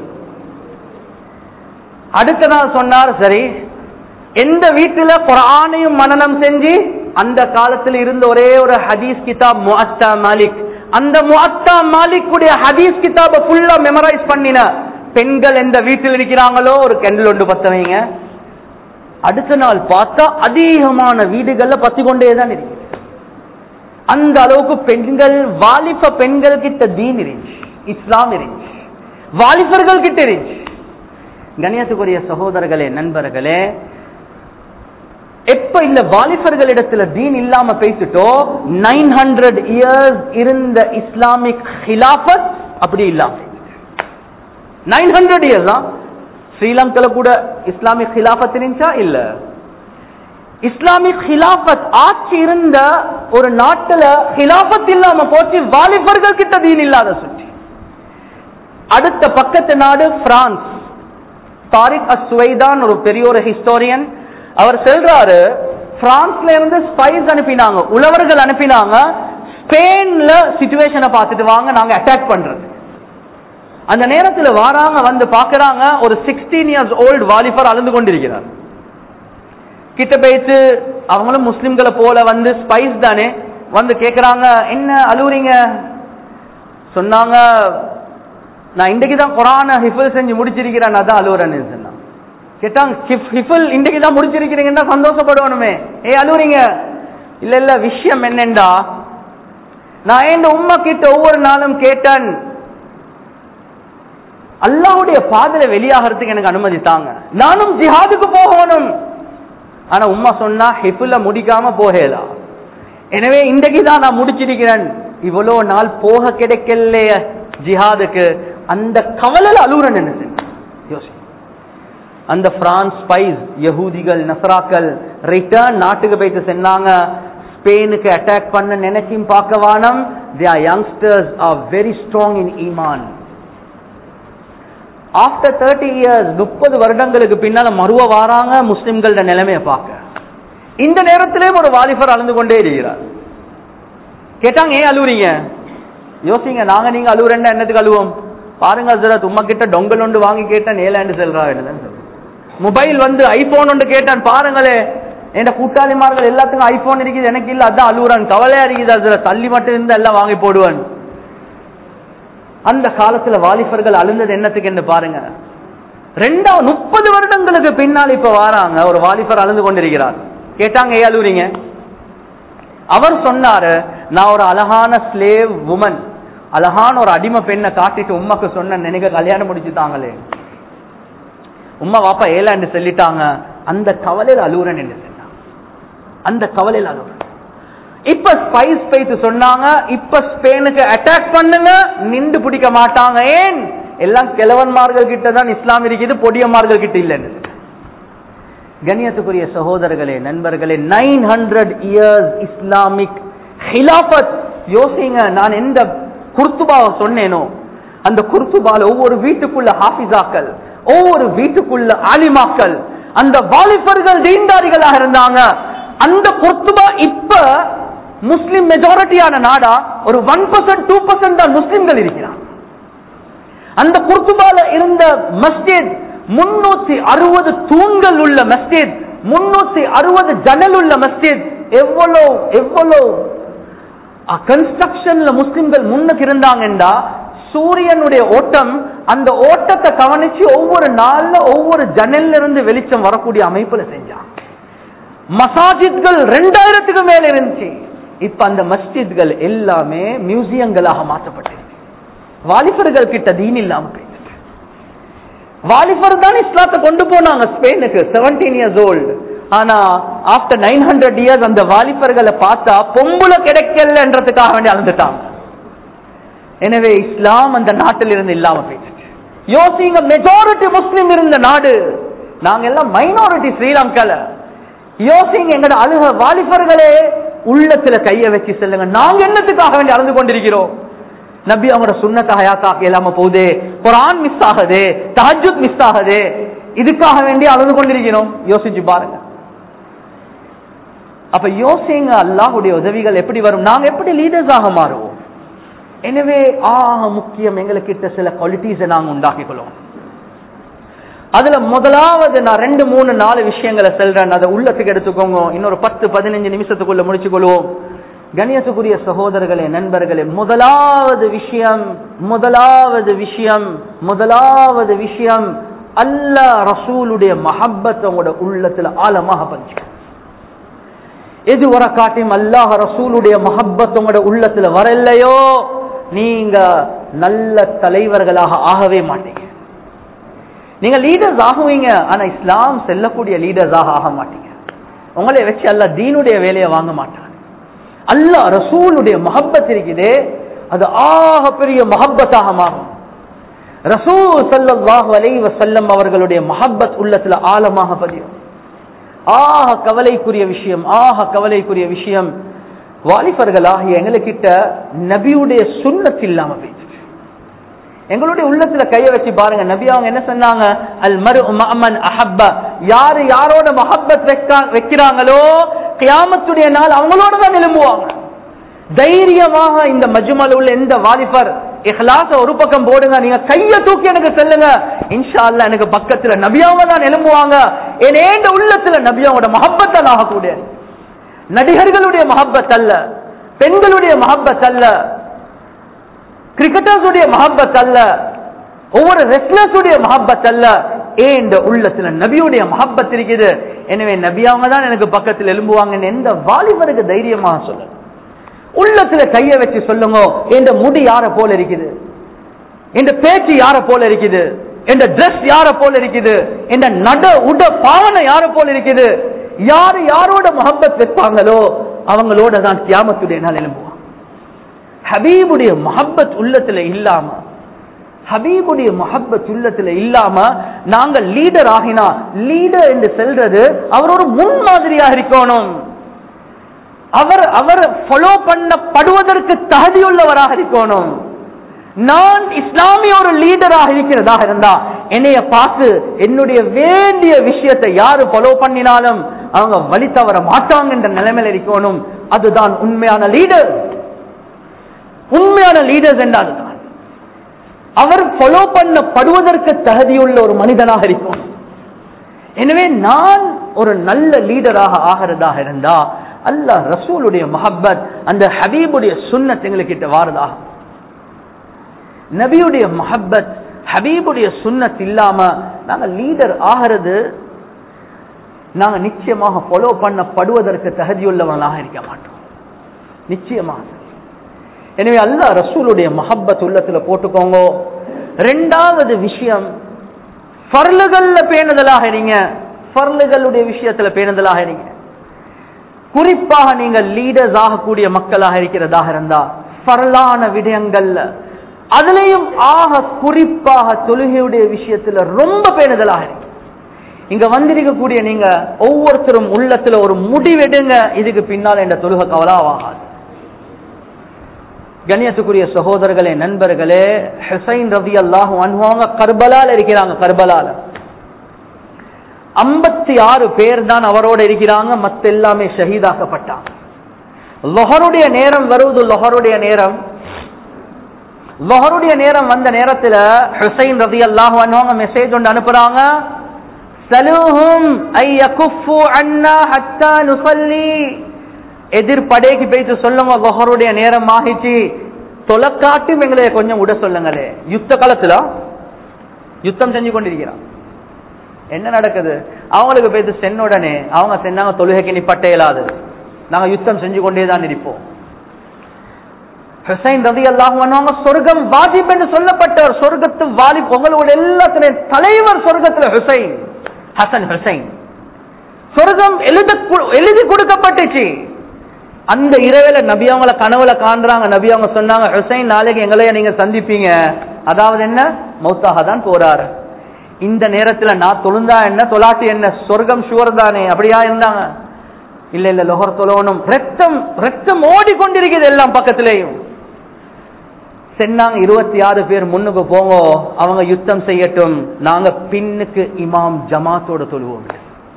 அடுத்த நாள் சொன்னார் சரி எந்த வீட்டுல குரானையும் மனனம் செஞ்சு அந்த காலத்தில் இருந்த ஒரே ஒரு ஹதீஸ் கிதாப் முஅத்தா மாலிக் அந்த முஅத்தா மாலிக்குடைய ஹதீஸ் கிதாபை ஃபுல்லா மெமரைஸ் பண்ணின பெண்கள் எந்த வீட்டில் இருக்கிறாங்களோ ஒரு கெண்டில் ஒன்று பத்த வைங்க அடுத்த நாள் பார்த்தா அதிகமான வீடுகள்ல பத்தி கொண்டே தான் இருக்கு அந்த அளவுக்கு பெண்கள் வாலிப பெண்கள் கிட்ட தீன் இருந்துச்சு இஸ்லாம் இருந்துச்சு வாலிபர்கள் கிட்ட இருந்துச்சு கணியத்துக்குரிய சகோதரர்களே நண்பர்களே எப்ப இந்த வாலிபர்களிடத்துல தீன் இல்லாம பேசிட்டோ நைன் ஹண்ட்ரட் இயர்ஸ் இருந்த இஸ்லாமிக் ஹிலாபத் அப்படி இல்லாம நைன் ஹண்ட்ரட் இயர்ஸ் தான் ஸ்ரீலங்கால கூட இஸ்லாமிக் ஹிலாபத் இருந்துச்சா இல்ல இஸ்லாமிக் ஹிலாபத் ஆட்சி இருந்த ஒரு நாட்டுல ஹிலாபத் இல்லாம போச்சு வாலிபர்கள் கிட்ட தீன் இல்லாத சுற்றி அடுத்த பக்கத்து நாடு பிரான்ஸ் தாரிக் அஸ்வைதான் ஒரு பெரிய ஒரு ஹிஸ்டோரியன் அவர் சொல்றாரு பிரான்ஸ்ல இருந்து ஸ்பைஸ் அனுப்பினாங்க உழவர்கள் அனுப்பினாங்க ஸ்பெயின்ல சிச்சுவேஷனை பார்த்துட்டு வாங்க நாங்க அட்டாக் பண்றது அந்த நேரத்துல வாராங்க வந்து பாக்குறாங்க ஒரு சிக்ஸ்டீன் இயர்ஸ் ஓல்டு வாலிபர் அழுந்து கொண்டிருக்கிறார் கிட்ட போயிட்டு அவங்களும் முஸ்லிம்களை போல வந்து ஸ்பைஸ் தானே வந்து கேக்குறாங்க என்ன அழுவுறீங்க சொன்னாங்க நான் இன்றைக்கு தான் குரான ஹிஃபுல் செஞ்சு முடிச்சிருக்கிறேன் அதான் அழுவுறேன்னு சொன்னான் கேட்டாங்க ஹிஃபுல் இன்றைக்கு தான் முடிச்சிருக்கிறீங்கன்னா சந்தோஷப்படுவனுமே ஏ அழுவுறீங்க இல்ல இல்ல விஷயம் என்னண்டா நான் என் உம்மா கிட்ட ஒவ்வொரு நாளும் கேட்டேன் அல்லாவுடைய பாதையில வெளியாகிறதுக்கு எனக்கு அனுமதி தாங்க நானும் ஜிஹாதுக்கு போகணும் ஆனா உம்மா சொன்னா ஹிஃபுல்ல முடிக்காம போகலாம் எனவே இன்றைக்கு தான் நான் முடிச்சிருக்கிறேன் இவ்வளவு நாள் போக கிடைக்கலைய ஜிஹாதுக்கு அந்த கவலையில் அழுகுறன் என்ன யோசி அந்த பிரான்ஸ் ஸ்பைஸ் யகூதிகள் நசராக்கள் ரிட்டர்ன் நாட்டுக்கு போயிட்டு சொன்னாங்க ஸ்பெயினுக்கு அட்டாக் பண்ண நினைச்சும் பார்க்க வானம் தியா youngsters are very strong in ஈமான் ஆஃப்டர் தேர்ட்டி இயர்ஸ் முப்பது வருடங்களுக்கு பின்னால மறுவ வாராங்க முஸ்லிம்களோட நிலைமையை பார்க்க இந்த நேரத்திலேயும் ஒரு வாலிபர் அழுந்து கொண்டே இருக்கிறார் கேட்டாங்க ஏன் அழுவுறீங்க யோசிங்க நாங்க நீங்க அழுவுறேன்னா என்னத்துக்கு அழுவோம் பாருங்க ஹசரத் உம்மா கிட்ட டொங்கல் ஒன்று வாங்கி கேட்டேன் ஏலாண்டு செல்றா என்னதான் மொபைல் வந்து ஐபோன் ஒன்று கேட்டான் பாருங்களே என் கூட்டாளிமார்கள் எல்லாத்துக்கும் ஐபோன் இருக்குது எனக்கு இல்ல அதான் அழுகுறான் கவலையா இருக்குது ஹசரத் தள்ளி மட்டும் இருந்தா எல்லாம் வாங்கி போடுவான் அந்த காலத்துல வாலிபர்கள் அழுந்தது என்னத்துக்கு என்று பாருங்க ரெண்டாவது முப்பது வருடங்களுக்கு பின்னால் இப்ப வாராங்க ஒரு வாலிபர் அழுந்து கொண்டிருக்கிறார் கேட்டாங்க ஏன் அழுவுறீங்க அவர் சொன்னாரு நான் ஒரு அழகான ஸ்லேவ் உமன் அழகான ஒரு அடிமை பெண்ணை காட்டிட்டு உமாக்கு சொன்ன நினைக்க கல்யாணம் முடிச்சுட்டாங்களே உமா வாப்பா ஏலாண்டு சொல்லிட்டாங்க அந்த கவலையில் அழுகுறேன் என்று சொன்னாங்க அந்த கவலையில் அழுகுறேன் இப்ப ஸ்பைஸ் பைத்து சொன்னாங்க இப்ப ஸ்பெயினுக்கு அட்டாக் பண்ணுங்க நின்று பிடிக்க மாட்டாங்க ஏன் எல்லாம் கிழவன்மார்கள் கிட்ட தான் இஸ்லாம் இருக்குது பொடியமார்கள் கிட்ட இல்லைன்னு கண்ணியத்துக்குரிய சகோதரர்களே நண்பர்களே நைன் ஹண்ட்ரட் இயர்ஸ் இஸ்லாமிக் ஹிலாபத் யோசிங்க நான் எந்த குர்துபாவை சொன்னேனோ அந்த குர்துபால ஒவ்வொரு வீட்டுக்குள்ள ஹாஃபிசாக்கள் ஒவ்வொரு வீட்டுக்குள்ள ஆலிமாக்கள் அந்த வாலிபர்கள் தீண்டாரிகளாக இருந்தாங்க அந்த குர்துபா இப்ப முஸ்லிம் மெஜாரிட்டியான நாடா ஒரு ஒன் பர்சன்ட் டூ பர்சன்ட் தான் முஸ்லிம்கள் இருக்கிறார் அந்த குர்துபால இருந்த மஸ்ஜித் முன்னூத்தி அறுபது தூண்கள் உள்ள மஸ்ஜித் முன்னூத்தி அறுபது ஜன்னல் உள்ள மஸ்ஜித் எவ்வளவு எவ்வளவு கன்ஸ்ட்ரக்ஷன்ல முஸ்லிம்கள் முன்னுக்கு இருந்தாங்கன்றா சூரியனுடைய ஓட்டம் அந்த ஓட்டத்தை கவனிச்சு ஒவ்வொரு நாள்ல ஒவ்வொரு ஜன்னல்ல இருந்து வெளிச்சம் வரக்கூடிய அமைப்புல செஞ்சாங்க மசாஜித்கள் ரெண்டாயிரத்துக்கு மேல இருந்துச்சு இப்ப அந்த மஸ்ஜித்கள் எல்லாமே மியூசியங்களாக மாற்றப்பட்டிருக்கு வாலிபர்கள் கிட்ட தீன் இல்லாம போயிடுச்சு வாலிபர் தான் இஸ்லாத்தை கொண்டு போனாங்க ஸ்பெயினுக்கு செவன்டீன் இயர்ஸ் ஓல்டு ஆனா ஆஃப்டர் நைன் ஹண்ட்ரட் இயர்ஸ் அந்த வாலிபர்களை பார்த்தா பொம்புல கிடைக்கலன்றதுக்காக வேண்டி அழுந்துட்டாங்க எனவே இஸ்லாம் அந்த நாட்டில் இருந்து இல்லாம போயிடுச்சு யோசிங்க மெஜாரிட்டி முஸ்லிம் இருந்த நாடு நாங்க எல்லாம் மைனாரிட்டி ஸ்ரீலங்கால யோசிங்க எங்கட அழுக வாலிபர்களே உள்ளத்துல கைய வச்சு செல்லுங்க நாங்க என்னத்துக்காக வேண்டி அழுது கொண்டிருக்கிறோம் நபி அவங்களோட சுண்ணத்தை ஹயாத்தாக்க இல்லாம போகுது குரான் மிஸ் ஆகுது தஹஜுத் மிஸ் ஆகுது இதுக்காக வேண்டி அழுது கொண்டிருக்கிறோம் யோசிச்சு பாருங்க அப்ப யோசிங்க அல்லாஹுடைய உதவிகள் எப்படி வரும் நாங்க எப்படி லீடர்ஸ் ஆக மாறுவோம் எனவே ஆக முக்கியம் எங்களுக்கிட்ட சில குவாலிட்டிஸை நாங்க உண்டாக்கிக் கொள்வோம் அதுல முதலாவது நான் ரெண்டு மூணு நாலு விஷயங்களை சொல்றேன் அதை உள்ளத்துக்கு எடுத்துக்கோங்க இன்னொரு பத்து பதினஞ்சு நிமிஷத்துக்குள்ள முடிச்சு கொள்வோம் கணியத்துக்குரிய சகோதரர்களே நண்பர்களே முதலாவது விஷயம் முதலாவது விஷயம் முதலாவது விஷயம் அல்ல ரசூலுடைய மஹப்பத் உங்களோட உள்ளத்துல ஆழமாக பஞ்சு எது வர காட்டியும் அல்லாஹ் ரசூலுடைய மஹப்பத் உங்களோட உள்ளத்துல வரலையோ நீங்க நல்ல தலைவர்களாக ஆகவே மாட்டீங்க நீங்க லீடர்ஸ் ஆகுவீங்க ஆனா இஸ்லாம் செல்லக்கூடிய லீடர்ஸாக ஆக மாட்டீங்க உங்களை வச்சு அல்ல தீனுடைய வேலையை வாங்க மாட்டாங்க அல்ல ரசூலுடைய மஹப்பத் இருக்குதே அது ஆக பெரிய மஹப்பத்தாக மாறும் ரசூல் சல்லாஹு அலைஹி வஸல்லம் அவர்களுடைய மஹப்பத் உள்ளத்துல ஆழமாக பதியும் ஆக கவலைக்குரிய விஷயம் ஆக கவலைக்குரிய விஷயம் வாலிபர்களாகிய எங்களுக்கிட்ட நபியுடைய சுண்ணத் இல்லாம போயிடுச்சு எங்களுடைய உள்ளத்துல கைய வச்சு பாருங்க நபி அவங்க என்ன சொன்னாங்க அல் மரு மமன் அஹப்ப யாரு யாரோட மஹப்பத் வைக்கிறாங்களோ கியாமத்துடைய நாள் அவங்களோட தான் எழும்புவாங்க தைரியமாக இந்த மஜ்மல் உள்ள எந்த வாலிபர் இஹ்லாச ஒரு பக்கம் போடுங்க நீங்க கைய தூக்கி எனக்கு சொல்லுங்க இன்ஷா அல்லா எனக்கு பக்கத்துல நபியாவ தான் எழும்புவாங்க என் ஏண்ட உள்ளத்துல நபியாவோட மஹப்பத்தான் ஆகக்கூடிய நடிகர்களுடைய மஹப்பத் அல்ல பெண்களுடைய மஹப்பத் அல்ல கிரிக்கெட்டர்ஸுடைய மஹப்பத் அல்ல ஒவ்வொரு ரெஸ்லர்ஸுடைய மஹப்பத் அல்ல ஏண்ட உள்ளத்துல நபியுடைய மஹப்பத் இருக்குது எனவே நபியாவங்க தான் எனக்கு பக்கத்தில் எழும்புவாங்கன்னு எந்த வாலிபருக்கு தைரியமாக சொல்லுங்க உள்ளத்துல கைய வச்சு சொல்லுங்க என்ற முடி யார போல இருக்குது என்ற பேச்சு யார போல இருக்குது என்ற ட்ரெஸ் யார போல இருக்குது என்ற நட உட பாவனை யார போல இருக்குது யாரு யாரோட முகப்பத் வைப்பாங்களோ அவங்களோட தான் கியாமத்துடைய நாள் எழும்புவான் ஹபீபுடைய மஹப்பத் உள்ளத்துல இல்லாம ஹபீபுடைய மஹப்பத் உள்ளத்துல இல்லாம நாங்க லீடர் ஆகினா லீடர் என்று செல்றது அவர் ஒரு முன்மாதிரியா இருக்கணும் அவர் அவர் ஃபாலோ பண்ணப்படுவதற்கு தகுதியுள்ளவராக இருக்கணும் நான் இஸ்லாமிய ஒரு லீடராக இருக்கிறதாக இருந்தா என்னைய பார்த்து என்னுடைய வேண்டிய விஷயத்தை யாரு ஃபாலோ பண்ணினாலும் அவங்க வழி தவற மாட்டாங்க என்ற நிலைமையில இருக்கணும் அதுதான் உண்மையான லீடர் உண்மையான லீடர்ஸ் என்றால் தான் அவர் ஃபாலோ பண்ணப்படுவதற்கு தகுதியுள்ள ஒரு மனிதனாக இருக்கும் எனவே நான் ஒரு நல்ல லீடராக ஆகிறதாக இருந்தா அல்லாஹ் ரசூலுடைய மஹப்பத் அந்த ஹபீபுடைய சுண்ணத் எங்களுக்கிட்ட வாரதா நபியுடைய மஹப்பத் ஹபீபுடைய சுண்ணத் இல்லாம நாங்க லீடர் ஆகிறது நாங்க நிச்சயமாக ஃபாலோ பண்ணப்படுவதற்கு தகுதியுள்ளவர்களாக இருக்க மாட்டோம் நிச்சயமாக எனவே அல்லாஹ் ரசூலுடைய மஹப்பத் உள்ளத்துல போட்டுக்கோங்க ரெண்டாவது விஷயம் ஃபர்லுகள்ல பேணுதலாக இருங்க ஃபர்லுகளுடைய விஷயத்துல பேணுதலாக இருங்க குறிப்பாக நீங்க லீடர்ஸ் ஆகக்கூடிய மக்களாக இருக்கிறதாக இருந்தா பரலான விடயங்கள்ல அதுலயும் ஆக குறிப்பாக தொழுகையுடைய விஷயத்துல ரொம்ப பேணுதலாக இருக்கு இங்க வந்திருக்கக்கூடிய நீங்க ஒவ்வொருத்தரும் உள்ளத்துல ஒரு முடிவெடுங்க இதுக்கு பின்னால் என்ற தொழுகை கவலாவாகாது கண்ணியத்துக்குரிய சகோதரர்களே நண்பர்களே ஹுசைன் ரவி அல்லாஹ் அனுவாங்க கர்பலால இருக்கிறாங்க கர்பலால ஐம்பத்தி ஆறு பேர் தான் அவரோட இருக்கிறாங்க மத்த எல்லாமே ஷஹீதாக்கப்பட்டாங்க லொஹருடைய நேரம் வருவது லொஹருடைய நேரம் லொஹருடைய நேரம் வந்த நேரத்துல ஹுசைன் ரதி அல்லாஹ் அவங்க மெசேஜ் ஒன்று அனுப்புறாங்க சலுஹும் ஐ யகுஃபு அன்னா ஹத்தா நுஸல்லி எதிர்படைக்கு போயிட்டு சொல்லுங்க லொஹருடைய நேரம் ஆகிச்சு தொலைக்காட்டும் எங்களை கொஞ்சம் விட சொல்லுங்களே யுத்த காலத்துல யுத்தம் செஞ்சு கொண்டிருக்கிறான் என்ன நடக்குது அவங்களுக்கு போயிட்டு சென்ன உடனே அவங்க சென்னாங்க தொழுகைக்கு நிப்பட்ட இயலாது நாங்க யுத்தம் செஞ்சு கொண்டே தான் இருப்போம் ஹுசைன் ரதி அல்லாஹ் சொர்க்கம் வாஜிப் என்று சொல்லப்பட்டவர் சொர்க்கத்து வாலிப் உங்களோட எல்லாத்திலையும் தலைவர் சொர்க்கத்துல ஹுசைன் ஹசன் ஹுசைன் சொர்க்கம் எழுத எழுதி கொடுக்கப்பட்டுச்சு அந்த இரவில நபி அவங்கள கனவுல காண்றாங்க நபி அவங்க சொன்னாங்க ஹுசைன் நாளைக்கு எங்களைய நீங்க சந்திப்பீங்க அதாவது என்ன மௌத்தாக தான் போறாரு இந்த நேரத்துல நான் தொழுந்தா என்ன தொலாட்டி என்ன சொர்க்கம் ஷுவர் தானே அப்படியா இருந்தாங்க இல்ல இல்ல லொஹர் தொழணும் ரத்தம் ரத்தம் ஓடிக்கொண்டிருக்குது எல்லாம் பக்கத்திலேயும் சென்னாங்க இருபத்தி ஆறு பேர் முன்னுக்கு போங்க அவங்க யுத்தம் செய்யட்டும் நாங்க பின்னுக்கு இமாம் ஜமாத்தோட தொழுவோம்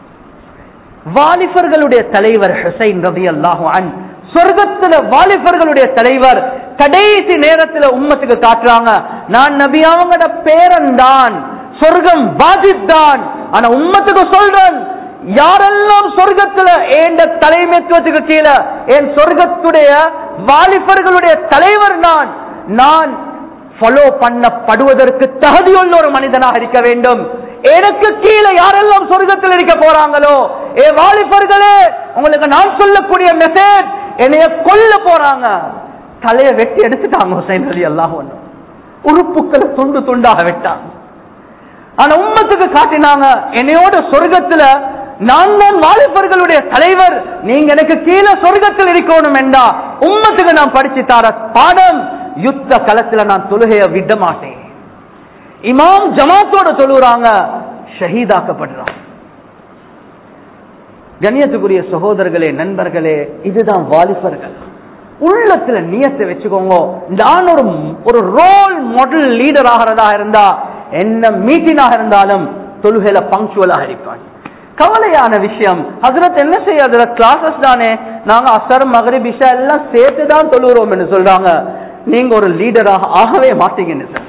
வாலிபர்களுடைய தலைவர் ஹுசைன் ரவி அல்லாஹு அன் சொர்க்கத்துல வாலிபர்களுடைய தலைவர் கடைசி நேரத்துல உம்மத்துக்கு காட்டுறாங்க நான் நபி அவங்களோட பேரன் தான் சொர்க்கம் வாஜிப் தான் ஆனா உம்மத்துக்கு சொல்றேன் யாரெல்லாம் சொர்க்கத்துல ஏண்ட தலைமைத்துவத்துக்கு கீழே என் சொர்க்கத்துடைய வாலிபர்களுடைய தலைவர் நான் நான் ஃபாலோ பண்ணப்படுவதற்கு தகுதியுள்ள ஒரு மனிதனாக இருக்க வேண்டும் எனக்கு கீழே யாரெல்லாம் சொர்க்கத்தில் இருக்க போறாங்களோ ஏ வாலிபர்களே உங்களுக்கு நான் சொல்லக்கூடிய மெசேஜ் என்னைய கொல்ல போறாங்க தலையை வெட்டி எடுத்துட்டாங்க ஹுசைன் அலி அல்லாஹ் உறுப்புக்களை துண்டு துண்டாக வெட்டாங்க ஆனா உம்மத்துக்கு காட்டினாங்க என்னையோட சொர்க்கத்துல நான் தான் வாலிபர்களுடைய தலைவர் நீங்க எனக்கு கீழே சொர்க்கத்தில் இருக்கணும் என்றா உம்மத்துக்கு நான் படிச்சு தர பாடம் யுத்த களத்துல நான் தொழுகைய விட மாட்டேன் இமாம் ஜமாத்தோட தொழுகிறாங்க ஷஹீதாக்கப்படுறாங்க கண்ணியத்துக்குரிய சகோதரர்களே நண்பர்களே இதுதான் வாலிபர்கள் உள்ளத்துல நியத்தை வச்சுக்கோங்க நான் ஒரு ஒரு ரோல் மாடல் லீடர் ஆகிறதா இருந்தா என்ன மீட்டிங்காக இருந்தாலும் தொழுகையில பங்க்சுவலாக இருப்பான் கவலையான விஷயம் ஹசரத் என்ன செய்ய ஹசரத் கிளாஸஸ் தானே நாங்க அசர் மகரிப் இஷா எல்லாம் சேர்த்து தான் தொழுகிறோம் என்று சொல்றாங்க நீங்க ஒரு லீடராக ஆகவே மாட்டீங்கன்னு சார்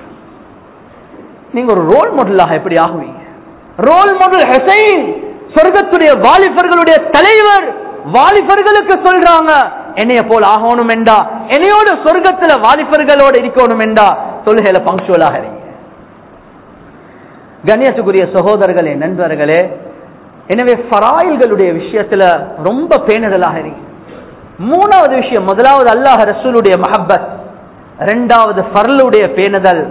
நீங்க ஒரு ரோல் மாடலாக எப்படி ஆகுவீங்க ரோல் மாடல் ஹெசைன் சொர்க்கத்துடைய வாலிபர்களுடைய தலைவர் வாலிபர்களுக்கு சொல்றாங்க என்னைய போல் ஆகணும் என்றா என்னையோட சொர்க்கத்துல வாலிபர்களோட இருக்கணும் என்றா தொழுகையில பங்க்சுவலாக இருங்க கண்ணியத்துக்குரிய சகோதரர்களே நண்பர்களே எனவே ஃபராயில்களுடைய விஷயத்துல ரொம்ப பேணுதலாக இருங்க மூணாவது விஷயம் முதலாவது அல்லாஹ் ரசூலுடைய மஹப்பத் இரண்டாவது ஃபர்லுடைய பேணுதல்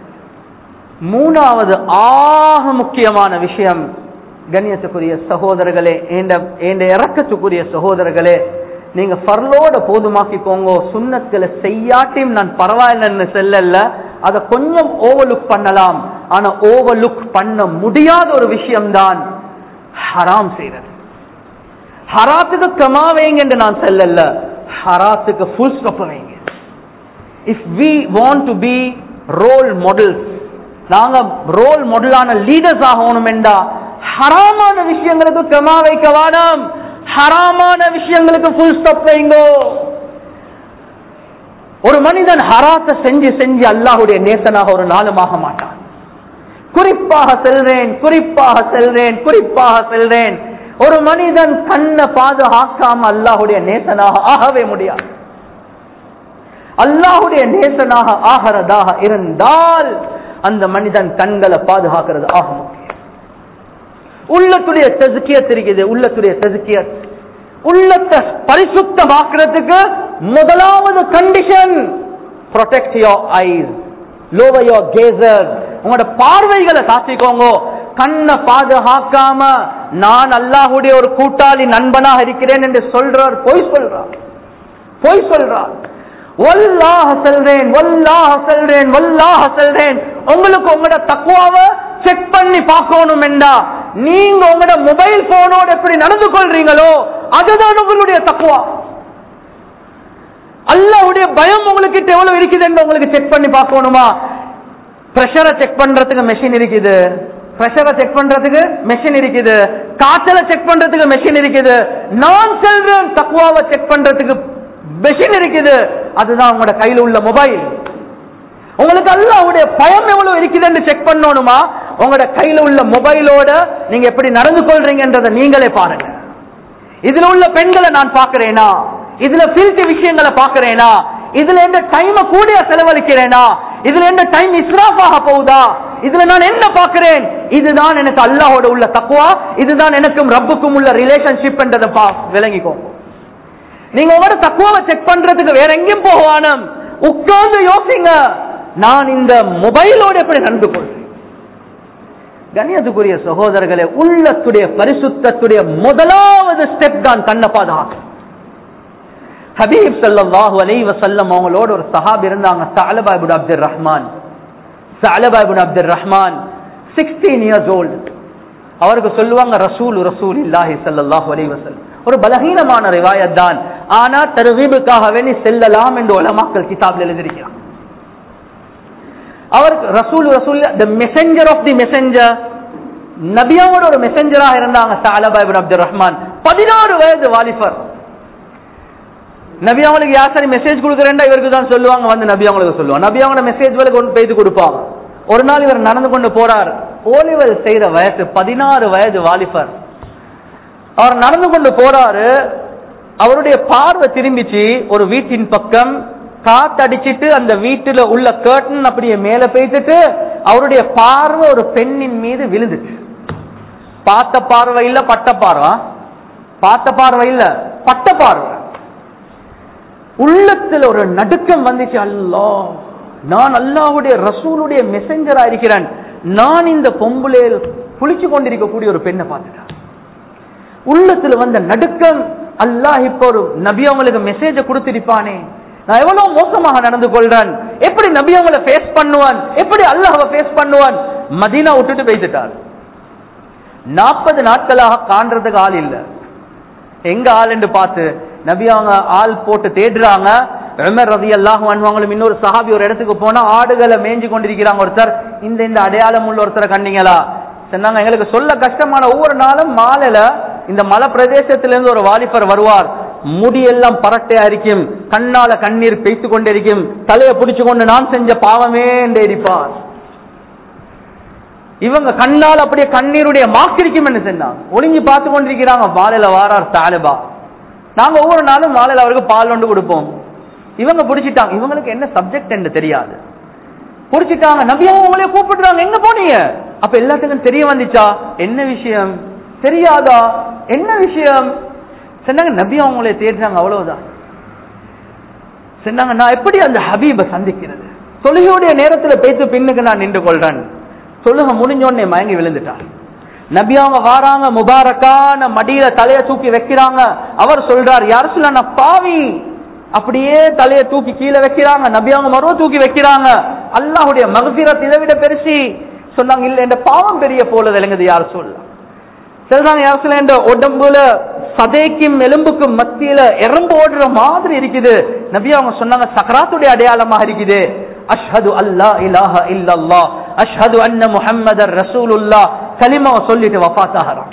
மூணாவது ஆக முக்கியமான விஷயம் கண்ணியத்துக்குரிய சகோதரர்களே என்ற இறக்கத்துக்குரிய சகோதரர்களே நீங்க ஃபர்லோட போதுமாக்கிக்கோங்க சுண்ணத்துல செய்யாட்டியும் நான் பரவாயில்லைன்னு செல்லல அதை கொஞ்சம் ஓவர்லுக் பண்ணலாம் ஆனா ஓவர்லுக் பண்ண முடியாத ஒரு விஷயம்தான் ஹராம் செய்யறது ஹராத்துக்கு கமா வைங்க என்று நான் செல்லல ஹராத்துக்கு ஃபுல் ஸ்டாப் வைங்க if we want to be role models நாங்க ரோல் மாடலான லீடர்ஸ் ஆகணும் என்றா ஹராமான விஷயங்களுக்கு கமா வைக்க வேணாம் ஹராமான விஷயங்களுக்கு ஃபுல் ஸ்டாப் வைங்கோ ஒரு மனிதன் ஹராத்தை செஞ்சு செஞ்சு அல்லாஹுடைய நேசனாக ஒரு நாளும் ஆக மாட்டான் குறிப்பாக செல்றேன் குறிப்பாக செல்றேன் குறிப்பாக செல்றேன் ஒரு மனிதன் கண்ணை பாதுகாக்காம அல்லாஹுடைய நேசனாக ஆகவே முடியாது அல்லாஹுடைய நேசனாக ஆகிறதாக இருந்தால் அந்த மனிதன் கண்களை பாதுகாக்கிறது ஆக முடியும் உள்ளத்துடைய தெசுக்கியத் இருக்குது உள்ளத்துடைய தெசுக்கியத் உள்ளத்தை பரிசுத்தமாக்குறதுக்கு முதலாவது condition protect your eyes lower your gaze உங்களோட பார்வைகளை சாத்திக்கோங்க கண்ணை பாதுகாக்காம நான் அல்லாஹுடைய ஒரு கூட்டாளி நண்பனாக இருக்கிறேன் என்று சொல்றார் பொய் சொல்றார் பொய் சொல்றார் வல்லாஹ செல்றேன் வல்லாஹ செல்றேன் வல்லாஹ செல்றேன் உங்களுக்கு உங்களோட தக்குவாவை செக் பண்ணி பார்க்கணும் என்றா நீங்க உங்களோட மொபைல் போனோட எப்படி நடந்து கொள்றீங்களோ அதுதான் உங்களுடைய தக்குவா அல்லாவுடைய பயம் உங்களுக்கு எவ்வளவு இருக்குது என்று உங்களுக்கு செக் பண்ணி பார்க்கணுமா பிரஷரை செக் பண்றதுக்கு மெஷின் இருக்குது பிரஷரை செக் பண்றதுக்கு மெஷின் இருக்குது காய்ச்சலை செக் பண்றதுக்கு மெஷின் இருக்குது நான் செல்றேன் தக்குவாவை செக் பண்றதுக்கு பெஷின் இருக்குது அதுதான் உங்களோட கையில உள்ள மொபைல் உங்களுக்கு அல்லாவுடைய பயம் எவ்வளவு இருக்குதுன்னு செக் பண்ணணுமா உங்களோட கையில உள்ள மொபைலோட நீங்க எப்படி நடந்து கொள்றீங்கன்றதை நீங்களே பாருங்க இதுல உள்ள பெண்களை நான் பாக்குறேனா இதுல பிரித்து விஷயங்களை பாக்குறேனா இதுல எந்த டைம் கூடிய செலவழிக்கிறேனா இதுல எந்த டைம் இஸ்ராஃப் ஆக போகுதா இதுல நான் என்ன பாக்குறேன் இதுதான் எனக்கு அல்லாஹோட உள்ள தக்குவா இதுதான் எனக்கும் ரப்புக்கும் உள்ள ரிலேஷன்ஷிப் என்றதை பா விளங்கிக்கோ நீங்க உங்களோட தக்குவாவை செக் பண்றதுக்கு வேற எங்கேயும் போகவானம் உட்கார்ந்து யோசிங்க நான் இந்த மொபைலோட எப்படி நடந்து கொள்றேன் கண்ணியத்துக்குரிய சகோதரர்களே உள்ளத்துடைய பரிசுத்தத்துடைய முதலாவது ஸ்டெப் தான் கண்ண பாதுகாக்க ஹபீப் ஸல்லல்லாஹு அலைஹி வஸல்லம் அவங்களோட ஒரு சஹாபி இருந்தாங்க Thalaba ibn Abdur Rahman Thalaba ibn Abdur Rahman 16 years old அவருக்கு சொல்லுவாங்க ரசூல் ரசூல் இல்லாஹி ஸல்லல்லாஹு அலைஹி வஸல்லம் ஒரு பலகீனமான ரிவாயத் தான் ஆனா தர்கீபுக்காக வேண்டி செல்லலாம் என்று உலமாக்கள் கிதாப்ல எழுதியிருக்கிறாங்க அவர் ரசூல் ரசூல் the messenger of the messenger நபியாவோட ஒரு மெசஞ்சராக இருந்தாங்க சாலபா இப்னு அப்துல் ரஹ்மான் பதினாறு வயது வாலிபர் நபி அவங்களுக்கு யார் சரி மெசேஜ் கொடுக்குறேன்டா இவருக்கு தான் சொல்லுவாங்க வந்து நபி அவங்களுக்கு சொல்லுவாங்க நபி அவங்கள மெசேஜ் வேலை கொண்டு போய்த்து கொடுப்பாங்க ஒரு நாள் இவர் நடந்து கொண்டு போறார் ஓலிவல் செய்யற வயசு பதினாறு வயது வாலிபர் அவர் நடந்து கொண்டு போறாரு அவருடைய பார்வை திரும்பிச்சு ஒரு வீட்டின் பக்கம் காத்தடிச்சிட்டு அந்த வீட்டுல உள்ள கர்டன் அப்படியே மேல போயிட்டு அவருடைய பார்வை ஒரு பெண்ணின் மீது விழுந்துச்சு பார்த்த பார்வை இல்ல பட்ட பார்வை பார்த்த பார்வை இல்ல பட்ட பார்வை உள்ளத்துல ஒரு நடுக்கம் வந்துச்சு அல்லா நான் அல்லாவுடைய ரசூலுடைய மெசஞ்சரா இருக்கிறேன் நான் இந்த பொம்புலையில் குளிச்சு கொண்டிருக்கக்கூடிய ஒரு பெண்ணை பார்த்துட்டேன் உள்ளத்துல வந்த நடுக்கம் அல்லாஹ் இப்ப ஒரு நபி அவங்களுக்கு மெசேஜ கொடுத்திருப்பானே நான் எவ்வளவு மோசமாக நடந்து கொள்றேன் எப்படி நபி அவங்கள ஃபேஸ் பண்ணுவான் எப்படி அல்லாஹ்வை ஃபேஸ் பண்ணுவான் மதீனா விட்டுட்டு போய்த்துட்டார் நாற்பது நாட்களாக காண்றதுக்கு ஆள் இல்ல எங்க ஆள் என்று பார்த்து நபி அவங்க ஆள் போட்டு தேடுறாங்க உமர் ரதி அல்லாஹ் அன்வாங்களும் இன்னொரு சஹாபி ஒரு இடத்துக்கு போனா ஆடுகளை மேய்ஞ்சு கொண்டிருக்கிறாங்க ஒருத்தர் இந்த இந்த அடையாளம் உள்ள ஒருத்தரை கண்டீங்களா சொன்னாங்க எங்களுக்கு சொல்ல கஷ்டமான ஒவ்வொரு நாளும் மாலையில இந்த மலை பிரதேசத்திலிருந்து ஒரு வாலிபர் வருவார் முடியெல்லாம் பரட்டையா இருக்கும் கண்ணால கண்ணீர் பெய்த்து கொண்டிருக்கும் தலையை பிடிச்சு கொண்டு நான் செஞ்ச பாவமே என்று எரிப்பார் இவங்க கண்ணால் அப்படியே கண்ணீருடைய மாக்கிரிக்கும் என்ன சொன்னாங்க ஒளிஞ்சு பார்த்து கொண்டிருக்கிறாங்க மாலையில வாரார் தாலிபா நாங்க ஒவ்வொரு நாளும் மாலையில அவருக்கு பால் ஒன்று கொடுப்போம் இவங்க பிடிச்சிட்டாங்க இவங்களுக்கு என்ன சப்ஜெக்ட் என்று தெரியாது பிடிச்சிட்டாங்க நபியாவும் உங்களே கூப்பிட்டுறாங்க எங்க போனீங்க அப்ப எல்லாத்துக்கும் தெரிய வந்துச்சா என்ன விஷயம் தெரியாதா என்ன விஷயம் சொன்னாங்க நபி அவங்களே தேடினாங்க அவ்வளவுதான் சொன்னாங்க நான் எப்படி அந்த ஹபீபை சந்திக்கிறது தொழுகையுடைய நேரத்துல பேத்து பின்னுக்கு நான் நின்று கொள்றேன் தொழுகை முடிஞ்ச உடனே மயங்கி விழுந்துட்டார் நபி அவங்க வாராங்க முபாரக்கான மடியில தலைய தூக்கி வைக்கிறாங்க அவர் சொல்றார் யார் சொல்ல நான் பாவி அப்படியே தலைய தூக்கி கீழே வைக்கிறாங்க நபி அவங்க மருவ தூக்கி வைக்கிறாங்க அல்லாஹுடைய மகசீரத் இதை விட பெருசி சொன்னாங்க இல்ல இந்த பாவம் பெரிய போல விளங்குது யார் சொல்ல சொல்றாங்க யார் சொல்ல இந்த உடம்புல சதைக்கும் எலும்புக்கும் மத்தியில எறும்பு ஓடுற மாதிரி இருக்குது நபி அவங்க சொன்னாங்க சக்கராத்துடைய அடையாளமாக இருக்குது அஷ்ஹது அல்லா இலாஹ இல்லல்லா அஷ்ஹது அன்ன முஹம்மதர் ரசூலுல்லா கலிமாவை சொல்லிட்டு வஃபாத்தாகிறான்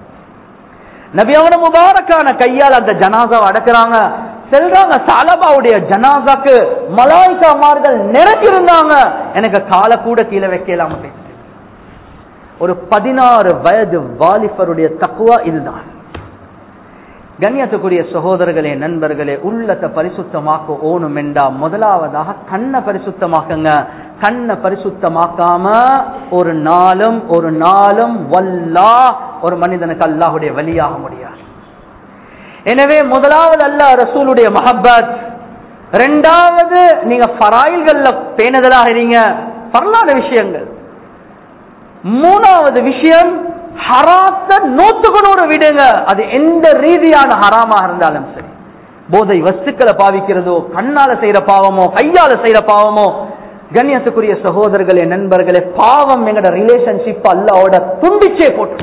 நபி அவன முபாரக்கான கையால் அந்த ஜனாசாவை அடக்குறாங்க செல்றாங்க சாலபாவுடைய ஜனாசாக்கு மலாய்க்காமார்கள் நிறைஞ்சிருந்தாங்க எனக்கு காலை கூட கீழே வைக்கலாம ஒரு பதினாறு வயது வாலிபருடைய தக்குவா இதுதான் கண்ணியத்துக்குரிய சகோதரர்களே நண்பர்களே உள்ளத்தை பரிசுத்தமாக்க ஓணும் என்றா முதலாவதாக கண்ணை பரிசுத்தமாக்குங்க கண்ணை பரிசுத்தமாக்காம ஒரு நாளும் ஒரு நாளும் வல்லா ஒரு மனிதனுக்கு அல்லாஹுடைய வழியாக முடியாது எனவே முதலாவது அல்ல ரசூலுடைய மஹப்பத் ரெண்டாவது நீங்க ஃபராயில்கள்ல பேணுதலாக இருங்க பரலாத விஷயங்கள் மூணாவது விஷயம் ஹராத்த நூத்துக்கு நூறு விடுங்க அது எந்த ரீதியான ஹராமாக இருந்தாலும் சரி போதை வஸ்துக்களை பாவிக்கிறதோ கண்ணால செய்யற பாவமோ கையால செய்யற பாவமோ கண்ணியத்துக்குரிய சகோதரர்களே நண்பர்களே பாவம் எங்கட ரிலேஷன்ஷிப் அல்லாவோட துண்டிச்சே போட்டு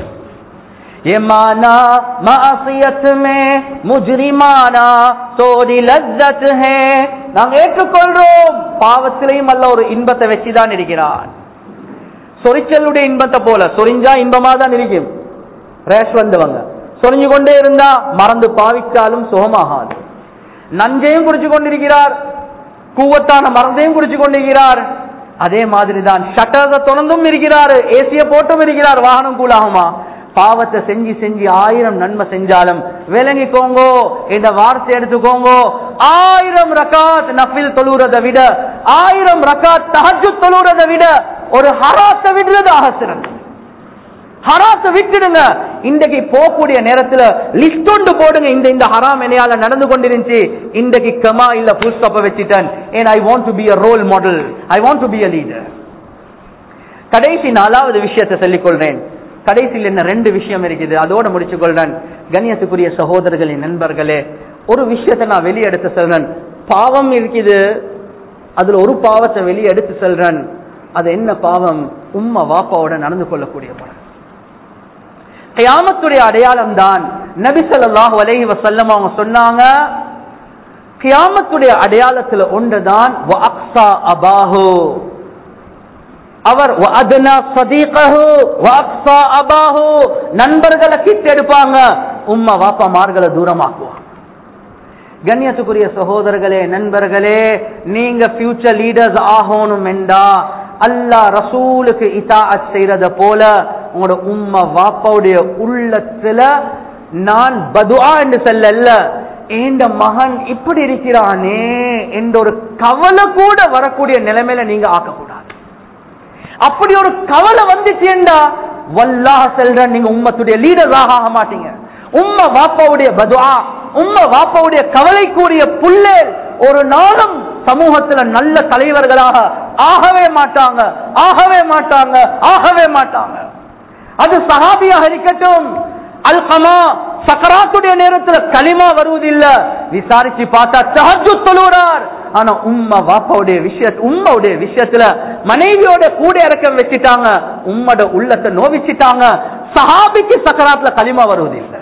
ஏமானா மாசியத் மே முஜ்ரிமானா சோதி லஜ்ஜத் ஹே நாங்க ஏற்றுக்கொள்றோம் பாவத்திலையும் அல்ல ஒரு இன்பத்தை வச்சுதான் இருக்கிறான் சொரிச்சலுடைய இன்பத்தை போல சொரிஞ்சா இன்பமா தான் இருக்கும் ரேஷ் வந்தவங்க சொரிஞ்சு கொண்டே இருந்தா மறந்து பாவிச்சாலும் சுகமாகாது நஞ்சையும் குடிச்சு கொண்டிருக்கிறார் கூவத்தான மருந்தையும் குடிச்சு கொண்டிருக்கிறார் அதே மாதிரி தான் ஷட்டரை திறந்தும் இருக்கிறார் ஏசிய போட்டும் இருக்கிறார் வாகனம் கூலாகுமா பாவத்தை செஞ்சு செஞ்சு ஆயிரம் நன்மை செஞ்சாலும் விளங்கிக்கோங்கோ இந்த வார்த்தை எடுத்துக்கோங்கோ ஆயிரம் ரக்காத் நஃபில் தொழுறதை விட ஆயிரம் ரக்காத் தஹஜு தொழுறதை விட ஒரு ஹராத்தை விடுறதாக சிறந்தது ஹராத்தை விட்டுடுங்க இன்றைக்கு போகக்கூடிய நேரத்துல லிஸ்ட் ஒன்று போடுங்க இந்த இந்த ஹராம் என்னையால நடந்து கொண்டிருந்துச்சு இன்றைக்கு கமா இல்ல புல் ஸ்டாப்ப வச்சுட்டேன் ஏன் I want to be a role model I want to be a leader கடைசி நாலாவது விஷயத்தை சொல்லிக் கொள்றேன் கடைசியில் என்ன ரெண்டு விஷயம் இருக்குது அதோட முடிச்சு கொள்றேன் கண்ணியத்துக்குரிய சகோதரர்களின் நண்பர்களே ஒரு விஷயத்தை நான் வெளியே எடுத்து சொல்றேன் பாவம் இருக்குது அதுல ஒரு பாவத்தை வெளியே எடுத்து சொல்றேன் அது என்ன பாவம் உம்மா வாப்பாவோட நடந்து கொள்ளக்கூடிய படம் கியாமத்துடைய அடையாளம் தான் நபி ஸல்லல்லாஹு அலைஹி வஸல்லம் அவங்க சொன்னாங்க கியாமத்துடைய அடையாளத்துல ஒன்றுதான் வ அக்ஸா அபாஹு அவர் வ அத்னா சதீகஹு வ அக்ஸா அபாஹு நண்பர்களை கிட்ட எடுப்பாங்க உம்மா வாப்பாமார்களை தூரமாக்குவாங்க கண்ணியத்துக்குரிய சகோதரர்களே நண்பர்களே நீங்க ஃபியூச்சர் லீடர்ஸ் ஆகணும் என்றா அல்லாஹ் ரசூலுக்கு இதாஅத் செய்யறத போல உங்களோட உம்மா வாப்பாவுடைய உள்ளத்துல நான் பதுஆ என்று சொல்லல ஏண்ட மகன் இப்படி இருக்கிறானே என்ற ஒரு கவலை கூட வரக்கூடிய நிலைமையில நீங்க ஆக்கக்கூடாது அப்படி ஒரு கவலை வந்துச்சுண்டா வல்லாஹ் செல்ற நீங்க உம்மத்துடைய லீடராக ஆக மாட்டீங்க உம்ம வாப்பாவுடைய பதுஆ உம்ம வாப்பாவுடைய கவலைக்குரிய புல்லே ஒரு நாளும் சமூகத்துல நல்ல தலைவர்களாக ஆகவே மாட்டாங்க ஆகவே மாட்டாங்க ஆகவே மாட்டாங்க அது சஹாபியாக இருக்கட்டும் அல்கமா சக்கராத்துடைய நேரத்துல களிமா வருவதில்ல விசாரிச்சு பார்த்தா தஹஜ்ஜு தொழுறார் ஆனா உம்மா வாப்பாவுடைய விஷய உம்மாவுடைய விஷயத்துல மனைவியோட கூட இறக்கம் வச்சுட்டாங்க உம்மோட உள்ளத்தை நோவிச்சிட்டாங்க சஹாபிக்கு சக்கராத்துல களிமா வருவதில்லை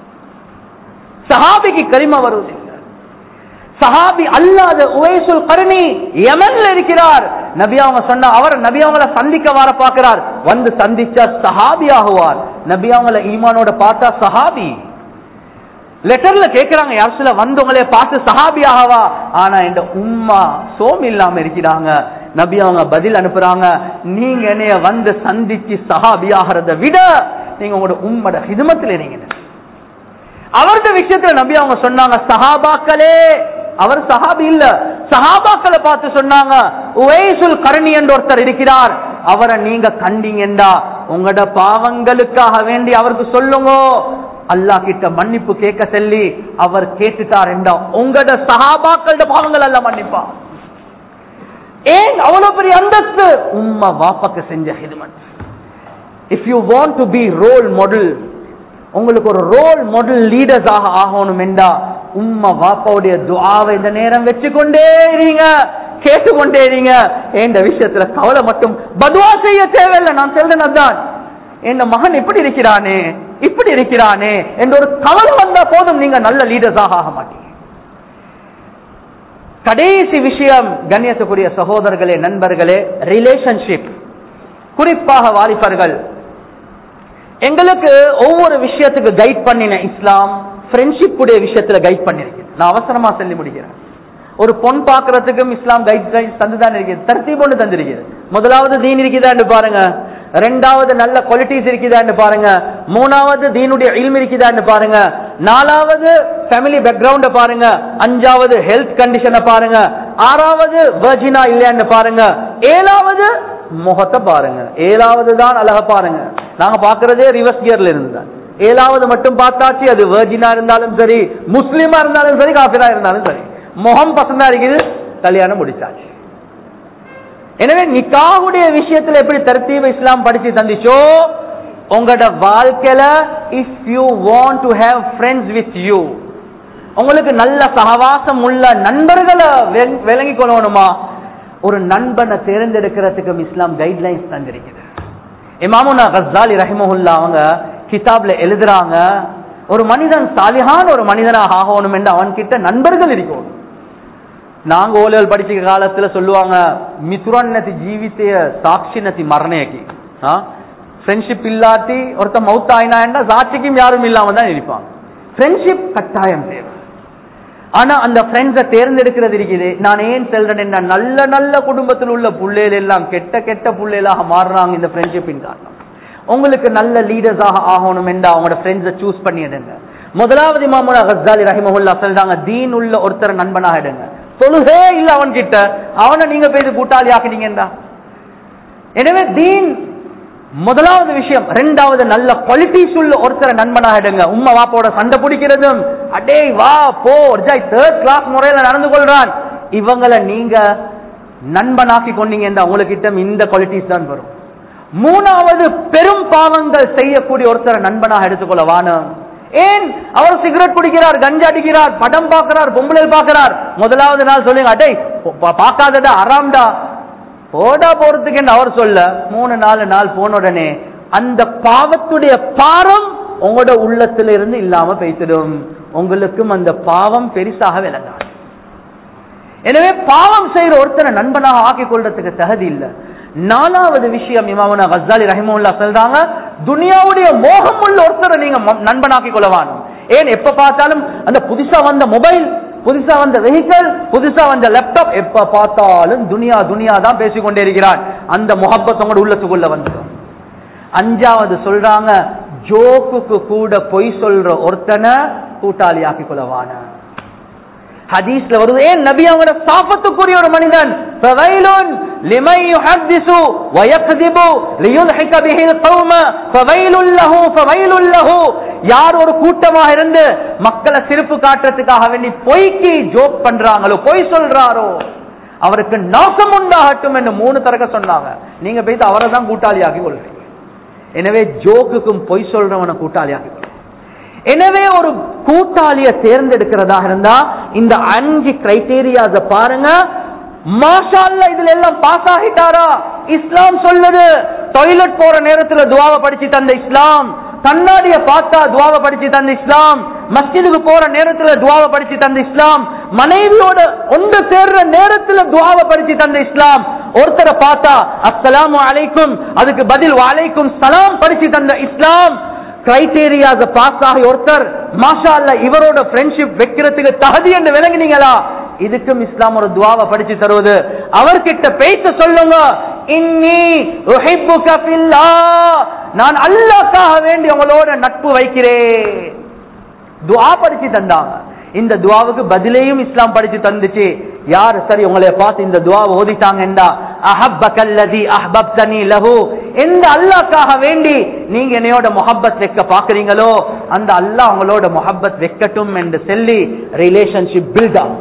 சஹாபிக்கு களிமா வருவதில்லை சஹாபி அல்லாத உவைசுல் கருணி யமன்ல இருக்கிறார் நபி அவங்க சொன்ன அவர் நபி அவங்கள சந்திக்க வர பார்க்கிறார் வந்து சந்திச்சா சஹாபி ஆகுவார் நபி அவங்கள ஈமானோட பார்த்தா சஹாபி லெட்டர்ல கேக்குறாங்க யார் சில வந்தவங்களே பார்த்து சஹாபி ஆகவா ஆனா இந்த உம்மா சோம் இல்லாம இருக்கிறாங்க நபி அவங்க பதில் அனுப்புறாங்க நீங்க என்னைய வந்து சந்திச்சு சஹாபி ஆகிறத விட நீங்க உங்களோட உம்மோட ஹிதமத்தில் இருங்க அவரது விஷயத்துல நபி அவங்க சொன்னாங்க சஹாபாக்களே அவர் சஹாபி இல்ல சஹாபாக்களை பார்த்து சொன்னாங்க உவைசுல் கரணி என்று ஒருத்தர் இருக்கிறார் அவரை நீங்க கண்டீங்கண்டா உங்களோட பாவங்களுக்காக வேண்டி அவருக்கு சொல்லுங்க அல்லாஹ் கிட்ட மன்னிப்பு கேட்க சொல்லி அவர் கேட்டுட்டார் என்றா உங்களோட சஹாபாக்களோட பாவங்கள் எல்லாம் மன்னிப்பா ஏன் அவ்வளவு பெரிய அந்தஸ்து உம்மா வாப்பாக்கு செஞ்ச ஹிதமத் if you want to be role model உங்களுக்கு ஒரு ரோல் மாடல் லீடர்ஸ் ஆக ஆகணும் என்றா உம்மா வாப்பாவுடைய துஆவை இந்த நேரம் வச்சுக்கொண்டே இருங்க கேட்டுக்கொண்டே இருங்க இந்த விஷயத்துல கவலை மட்டும் பதுவா செய்ய தேவையில்லை நான் சொல்றேன் அதான் என் மகன் இப்படி இருக்கிறானே இப்படி இருக்கிறானே என்ற ஒரு கவலை வந்தா போதும் நீங்க நல்ல லீடர்ஸாக ஆக மாட்டீங்க கடைசி விஷயம் கண்ணியத்துக்குரிய சகோதரர்களே நண்பர்களே ரிலேஷன்ஷிப் குறிப்பாக வாலிபர்கள் எங்களுக்கு ஒவ்வொரு விஷயத்துக்கு கைட் பண்ணின இஸ்லாம் ஃப்ரெண்ட்ஷிப் உடைய விஷயத்துல கைட் பண்ணிருக்கு நான் அவசரமா சொல்லி முடிக்கிறேன் ஒரு பொன் பாக்குறதுக்கும் இஸ்லாம் கைட் கைட் தந்துதான் இருக்குது தர்த்தீப் ஒன்று தந்திருக்குது முதலாவது தீன் இருக்குதான்னு பாருங்க ரெண்டாவது நல்ல குவாலிட்டிஸ் இருக்குதான்னு பாருங்க மூணாவது தீனுடைய இல்ம் இருக்குதான்னு பாருங்க நாலாவது ஃபேமிலி பேக்ரவுண்ட பாருங்க அஞ்சாவது ஹெல்த் கண்டிஷனை பாருங்க ஆறாவது வர்ஜினா இல்லையான்னு பாருங்க ஏழாவது முகத்தை பாருங்க ஏழாவது தான் அழக பாருங்க நாங்க பாக்குறதே ரிவர்ஸ் கியர்ல இருந்துதான் ஏழாவது மட்டும் பார்த்தாச்சு அது வேர்ஜினா இருந்தாலும் சரி முஸ்லீமா இருந்தாலும் சரி காஃபிரா இருந்தாலும் சரி முகம் பசந்தா இருக்குது கல்யாணம் முடிச்சாச்சு எனவே நிக்காவுடைய விஷயத்துல எப்படி தர்த்தீப இஸ்லாம் படிச்சு தந்துச்சோ உங்களோட வாழ்க்கையில if you want to have friends with you உங்களுக்கு நல்ல சகவாசம் உள்ள நண்பர்களை வெ- விளங்கிக் கொள்ளணுமா ஒரு நண்பனை தேர்ந்தெடுக்கிறதுக்கும் இஸ்லாம் கைட்லைன்ஸ் தந்திருக்குது இமாமுனா கஸ்ஸாலி ரஹிமஹுல்லா அவங்க கிதாப்ல எழுதுறாங்க ஒரு மனிதன் சாலிஹான ஒரு மனிதனாக ஆகணும் என்று அவன் கிட்ட நண்பர்கள் இருக்கணும் நாங்க ஓலைகள் படிச்ச காலத்துல சொல்லுவாங்க மித்ரன்னதி ஜீவித்தைய சாட்சினதி மரணயக்கி ஃப்ரெண்ட்ஷிப் இல்லாட்டி ஒருத்தன் மவுத் ஆயினா சாட்சிக்கும் யாரும் இல்லாம தான் இருப்பான் ஃப்ரெண்ட்ஷிப் கட்டாயம் தேவை ஆனா அந்த ஃப்ரெண்ட்ஸை தேர்ந்தெடுக்கிறது இருக்குது நான் ஏன் செல்றேன் என்ன நல்ல நல்ல குடும்பத்தில் உள்ள புள்ளைகள் எல்லாம் கெட்ட கெட்ட புள்ளைகளாக மாறுறாங்க இந்த ஃப்ரெண்ட்ஷிப்பின் காரணம் உங்களுக்கு நல்ல லீடர்ஸாக ஆகணும் என்று அவங்களோட ஃப்ரெண்ட்ஸை சூஸ் பண்ணிடுங்க முதலாவது இமாமுனா கஸ்ஸாலி ரஹிமஹுல்லா சொல்றாங்க தீன் உள்ள ஒருத்தர் நண்பனாக எடுங்க தொழுகே இல்ல அவன் கிட்ட அவனை நீங்க போய் கூட்டாளி ஆக்கினீங்கடா எனவே தீன் முதலாவது விஷயம் ரெண்டாவது நல்ல குவாலிட்டிஸ் உள்ள ஒருத்தரை நண்பனாக எடுங்க உம்மா வாப்போட சண்டை பிடிக்கிறதும் அடே வா போ தேர்ட் கிளாஸ் முறையில நடந்து கொள்றான் இவங்களை நீங்க நண்பனாக்கி கொண்டீங்க உங்ககிட்ட இந்த குவாலிட்டிஸ் தான் வரும் மூணாவது பெரும் பாவங்கள் செய்யக்கூடிய ஒருத்தரை நண்பனாக எடுத்துக்கொள்ள வானம் ஏன் அவர் சிகரெட் குடிக்கிறார் கஞ்சா அடிக்கிறார் படம் பார்க்கிறார் பொம்பளை பார்க்கிறார் முதலாவது நாள் சொல்லுங்க அடே பார்க்காதடா அறாம்டா போடா போறதுக்கு என்று அவர் சொல்ல மூணு நாலு நாள் போன உடனே அந்த பாவத்துடைய பாரம் உங்களோட உள்ளத்துல இருந்து இல்லாம பேசிடும் உங்களுக்கும் அந்த பாவம் பெருசாக விளங்காது எனவே பாவம் செய்யற ஒருத்தரை நண்பனாக ஆக்கிக் கொள்றதுக்கு தகுதி இல்லை நாலாவது விஷயம் இமாமனா கஸ்ஸாலி ரஹிமுல்லா சொல்றாங்க துனியாவுடைய மோகம் உள்ள ஒருத்தரை நீங்க நண்பனாக்கி கொள்ளவான் ஏன் எப்ப பார்த்தாலும் அந்த புதுசா வந்த மொபைல் புதுசா வந்த வெஹிக்கல் புதுசா வந்த லேப்டாப் எப்ப பார்த்தாலும் துனியா துனியா தான் பேசிக்கொண்டே இருக்கிறார் அந்த முகப்பத் உங்களோட உள்ளத்துக்குள்ள வந்துடும் அஞ்சாவது சொல்றாங்க ஜோக்குக்கு கூட பொய் சொல்ற ஒருத்தனை கூட்டாளி ஆக்கி கொள்ளவான ஹதீஸ்ல வருது ஏன் நபி அவங்களோட சாபத்துக்குரிய ஒரு மனிதன் فويل لمن يحدث ويكذب ليضحك به القوم فويل له فويل له யார் ஒரு கூட்டமாக இருந்து மக்களை சிரிப்பு காட்டுறதுக்காக வேண்டி பொய்க்கு ஜோக் பண்றாங்களோ பொய் சொல்றாரோ அவருக்கு நாசம் உண்டாகட்டும் என்று மூணு தரக்க சொன்னாங்க நீங்க போயிட்டு அவரை தான் கூட்டாளியாக்கி கொள்றீங்க எனவே ஜோக்குக்கும் பொய் சொல்றவனை கூட்டாளியாக்கி கொள்றீங்க எனவே ஒரு கூட்டாளிய தேர்ந்தெடுக்கிறதாக இருந்தா இந்த அஞ்சு கிரைட்டீரியாஸ பாருங்க மாஷால்ல இதுல எல்லாம் பாஸ் ஆகிட்டாரா இஸ்லாம் சொல்லுது டாய்லெட் போற நேரத்துல துவாவை படிச்சு தந்த இஸ்லாம் கண்ணாடிய பார்த்தா துவாவை படிச்சு தந்த இஸ்லாம் மஸ்ஜிதுக்கு போற நேரத்துல துவாவை படிச்சு தந்த இஸ்லாம் மனைவியோட ஒன்று சேர்ற நேரத்துல துவாவை படிச்சு தந்த இஸ்லாம் ஒருத்தரை பார்த்தா அஸ்ஸலாமு அலைக்கும் அதுக்கு பதில் வலைக்கும் சலாம் படிச்சு தந்த இஸ்லாம் கிரைட்டீரியாஸ் பாஸ் ஆகி ஒருத்தர் மாஷா அல்ல இவரோட ஃப்ரெண்ட்ஷிப் வைக்கிறதுக்கு தகுதி என்று விளங்கினீங்களா இதுக்கும் இஸ்லாம் ஒரு துவாவை படிச்சு தருவது அவர்கிட்ட பேச சொல்லுங்க இன்னி உஹிப்புக ஃபில்லாஹ். நான் அல்லாஹ்க்காக வேண்டி உங்களோட நட்பு வைக்கிறேன் துவா படிச்சு தந்தாங்க இந்த துவாவுக்கு பதிலையும் இஸ்லாம் படிச்சு தந்துச்சு யார் சரி உங்களை பார்த்து இந்த துவாவை ஓதிட்டாங்கண்டா அஹப்பகல்லதி அஹ்பப்தனி லஹு எந்த அல்லாஹ்க்காக வேண்டி நீங்க என்னையோட முஹப்பத் வைக்க பாக்குறீங்களோ அந்த அல்லாஹ் உங்களோட முஹப்பத் வைக்கட்டும் என்று சொல்லி ரிலேஷன்ஷிப் பில்ட் ஆகும்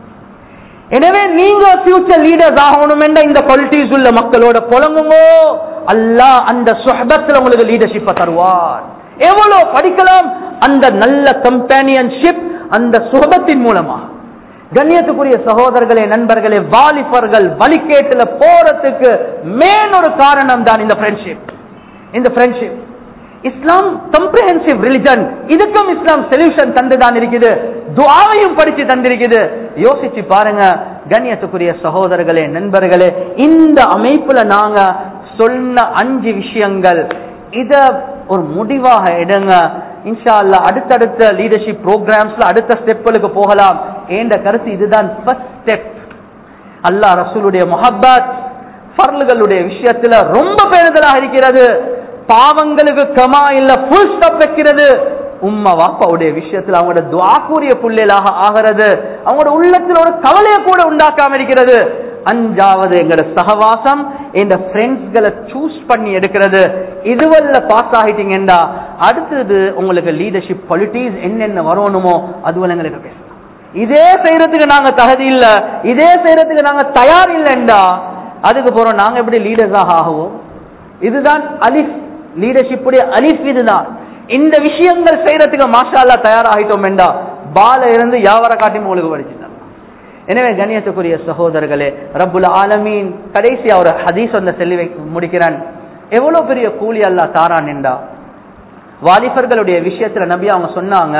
எனவே நீங்க ஃபியூச்சர் லீடர்ஸ் ஆகணும் என்ற இந்த குவாலிட்டிஸ் உள்ள மக்களோட புலங்குங்கோ அல்லாஹ் அந்த சுஹபத்துல உங்களுக்கு லீடர்ஷிப்பை தருவார் எவ்வளவு படிக்கலாம் அந்த நல்ல கம்பேனியன்ஷிப் அந்த சுகபத்தின் மூலமா கண்ணியத்துக்குரிய சகோதரர்களே நண்பர்களே வாலிபர்கள் வழிகேட்டுல போறதுக்கு மேன் ஒரு காரணம் தான் இந்த ஃப்ரெண்ட்ஷிப் இந்த ஃப்ரெண்ட்ஷிப் இஸ்லாம் கம்ப்ரிஹென்சிவ் ரிலிஜன் இதுக்கும் இஸ்லாம் சொல்யூஷன் தந்துதான் இருக்குது துஆவையும் படிச்சு தந்திருக்குது யோசிச்சு பாருங்க கண்ணியத்துக்குரிய சகோதரர்களே நண்பர்களே இந்த அமைப்புல நாங்க சொன்ன அஞ்சு விஷயங்கள் இத ஒரு முடிவாக எடுங்க இன்ஷா அல்லா அடுத்தடுத்த லீடர்ஷிப் ப்ரோக்ராம்ஸ்ல அடுத்த ஸ்டெப்களுக்கு போகலாம் ஏண்ட கருத்து இதுதான் ஃபர்ஸ்ட் ஸ்டெப் அல்லாஹ் ரசூலுடைய முஹப்பத் ஃபர்லுகளுடைய விஷயத்துல ரொம்ப பேருதலாக இருக்கிறது பாவங்களுக்கு கமா இல்ல ஃபுல் ஸ்டாப் வைக்கிறது உம்மா வாப்பாவுடைய விஷயத்துல அவங்களோட துவாக்குரிய புள்ளைகளாக ஆகிறது அவங்களோட உள்ளத்துல ஒரு கவலையை கூட உண்டாக்காம இருக்கிறது அஞ்சாவது எங்களோட சகவாசம் எங்க ஃப்ரெண்ட்ஸ்களை சூஸ் பண்ணி எடுக்கிறது இதுவல்ல பாஸ் ஆகிட்டீங்கடா அடுத்தது உங்களுக்கு லீடர்ஷிப் குவாலிட்டிஸ் என்னென்ன வரணுமோ அதுவல்ல எங்களுக்கு பேசலாம் இதே செய்யறதுக்கு நாங்க தகுதி இல்ல இதே செய்யறதுக்கு நாங்க தயார் இல்லைண்டா அதுக்கு போறோம் நாங்க எப்படி லீடர்ஸாக ஆகுவோம் இதுதான் அலிஃப் லீடர்ஷிப்புடைய அலிஃப் இதுதான் இந்த விஷயங்கள் செய்யறதுக்கு மாஷால்லா தயாராகிட்டோம் என்றா பால இருந்து யாவர காட்டி உங்களுக்கு படிச்சுட்டாங்க எனவே கண்ணியத்துக்குரிய சகோதரர்களே ரப்புல் ஆலமீன் கடைசி அவர் ஹதீஸ் வந்த செல்லி வை முடிக்கிறான் எவ்வளவு பெரிய கூலி அல்லா தாரான் என்றா வாலிபர்களுடைய விஷயத்துல நபி அவங்க சொன்னாங்க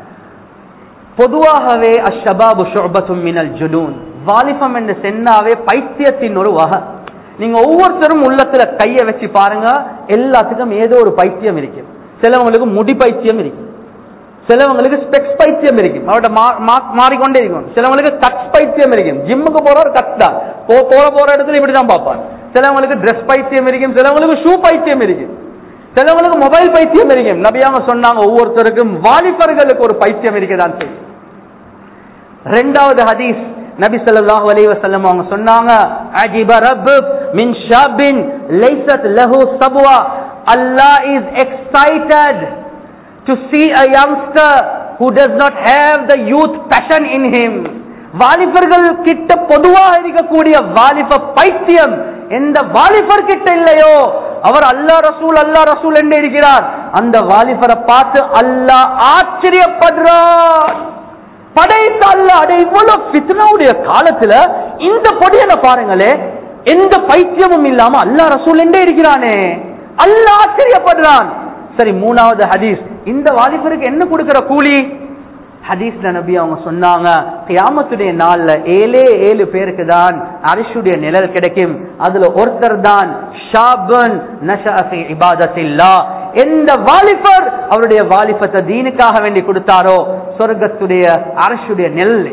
பொதுவாகவே அஷபாபு ஷுபத்தும் மினல் ஜுனூன் வாலிபம் என்று சென்னாவே பைத்தியத்தின் ஒரு வகை நீங்க ஒவ்வொருத்தரும் உள்ளத்துல கைய வச்சு பாருங்க எல்லாத்துக்கும் ஏதோ ஒரு பைத்தியம் இருக்கு சிலவங்களுக்கு முடி பைத்தியம் இருக்கு சிலவங்களுக்கு ஸ்பெக்ஸ் பைத்தியம் இருக்கும் அவர்கிட்ட மா- மா- மாறிக்கொண்டே இருக்கும் சிலவங்களுக்கு கட் பைத்தியம் இருக்கும் ஜிம்முக்கு போறவர் கட் தான் போ போற போற இடத்துல இப்படி தான் பார்ப்பான் சிலவங்களுக்கு ட்ரெஸ் பைத்தியம் இருக்கும் சிலவங்களுக்கு ஷூ பைத்தியம் இருக்கும் சிலவங்களுக்கு மொபைல் பைத்தியம் இருக்கும் நபியாங்க சொன்னாங்க ஒவ்வொருத்தருக்கும் வாலிபர்களுக்கு ஒரு பைத்தியம் இருக்கதான் செய்யும் ரெண்டாவது ஹதீஸ் நபி ஸல்லல்லாஹு அலைஹி வஸல்லம் அவங்க சொன்னாங்க அஜிப ரப்புக் மின் ஷாபின் லைஸத் லஹு சப்வா Allah is excited to see a youngster who does not have the youth passion in him வாலிபர்கள் கிட்ட பொதுவாக இருக்கக்கூடிய வாலிப பைத்தியம் எந்த வாலிபர் கிட்ட இல்லையோ அவர் அல்லாஹ் ரசூல் அல்லாஹ் ரசூல் என்று இருக்கிறார் அந்த வாலிபரை பார்த்து அல்லாஹ் ஆச்சரியப்படுறார் படைத்த அல்ல அட இவ்வளவு ஃபித்னாவுடைய காலத்துல இந்த பொடியனை பாருங்களே எந்த பைத்தியமும் இல்லாம அல்லாஹ் ரசூல் என்றே இருக்கிறானே அல்லாஹ் ஆச்சரியப்படுறான் சரி மூணாவது ஹதீஸ் இந்த வாலிபருக்கு என்ன கொடுக்கிற கூலி ஹதீஸ்ல நபி அவங்க சொன்னாங்க கியாமத்துடைய நாள்ல ஏழே ஏழு பேருக்கு தான் அரிஷுடைய நிழல் கிடைக்கும் அதுல ஒருத்தர் தான் ஷாபன் நஷஅ ஃபி இபாதத்தில்லாஹ் எந்த வாலிபர் அவருடைய வாலிபத்தை தீனுக்காக வேண்டி கொடுத்தாரோ சொர்க்கத்துடைய அரசுடைய நெல்லை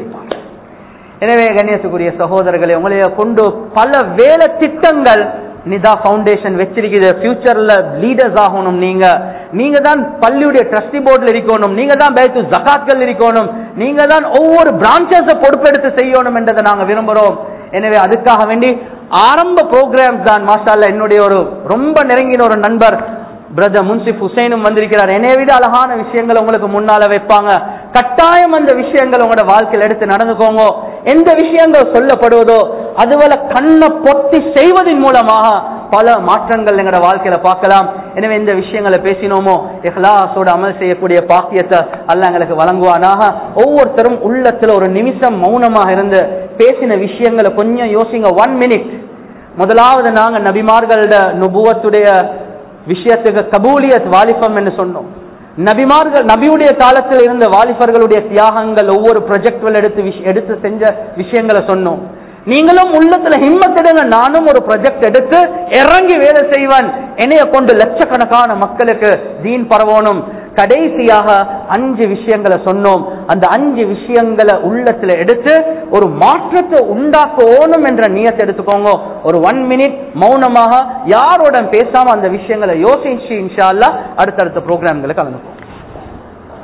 எனவே கண்ணியத்துக்குரிய சகோதரர்களை உங்களைய கொண்டு பல வேலை திட்டங்கள் நிதா ஃபவுண்டேஷன் வச்சிருக்குது ஃபியூச்சர்ல லீடர்ஸ் ஆகணும் நீங்க நீங்க தான் பள்ளியுடைய ட்ரஸ்டி போர்டில் இருக்கணும் நீங்க தான் பேத்து ஜகாத்கள் இருக்கணும் நீங்க தான் ஒவ்வொரு பிரான்ச்சஸை பொறுப்பெடுத்து செய்யணும் என்றதை நாங்க விரும்புறோம் எனவே அதுக்காக வேண்டி ஆரம்ப ப்ரோக்ராம்ஸ் தான் மாஷால்ல என்னுடைய ஒரு ரொம்ப நெருங்கின ஒரு நண்பர் பிரதர் முன்சிப் ஹுசைனும் வந்திருக்கிறார் என்னைய விட அழகான விஷயங்களை உங்களுக்கு முன்னால வைப்பாங்க கட்டாயம் அந்த விஷயங்கள் உங்களோட வாழ்க்கையில் எடுத்து நடந்துக்கோங்க எந்த விஷயங்கள் சொல்லப்படுவதோ அதுவல கண்ணை பொத்தி செய்வதன் மூலமாக பல மாற்றங்கள் எங்களோட வாழ்க்கையில பார்க்கலாம் எனவே இந்த விஷயங்களை பேசினோமோ இஹ்லாஸோட அமல் செய்யக்கூடிய பாக்கியத்தை அல்ல எங்களுக்கு வழங்குவானாக ஒவ்வொருத்தரும் உள்ளத்துல ஒரு நிமிஷம் மௌனமாக இருந்து பேசின விஷயங்களை கொஞ்சம் யோசிங்க ஒன் மினிட் முதலாவது நாங்க நபிமார்களோட நுபுவத்துடைய விஷயத்துக்கு கபூலியத் வாலிபம் என்று சொன்னோம் நபிமார்கள் நபியுடைய காலத்தில் இருந்த வாலிபர்களுடைய தியாகங்கள் ஒவ்வொரு ப்ரொஜெக்ட்கள் எடுத்து விஷ- எடுத்து செஞ்ச விஷயங்களை சொன்னோம் நீங்களும் உள்ளத்துல ஹிம்மத்திடுங்க நானும் ஒரு ப்ரொஜெக்ட் எடுத்து இறங்கி வேலை செய்வேன் என்னைய கொண்டு லட்சக்கணக்கான மக்களுக்கு தீன் பரவணும் கடைசியாக அஞ்சு விஷயங்களை சொன்னோம் அந்த அஞ்சு விஷயங்களை உள்ளத்துல எடுத்து ஒரு மாற்றத்தை உண்டாக்கணும் என்ற நியத்தை எடுத்துக்கோங்க ஒரு ஒன் மினிட் மௌனமாக யாரோட பேசாம அந்த விஷயங்களை யோசிச்சு இன்ஷா அல்லாஹ் அடுத்தடுத்த ப்ரோக்ராம்களை கலந்துப்போம்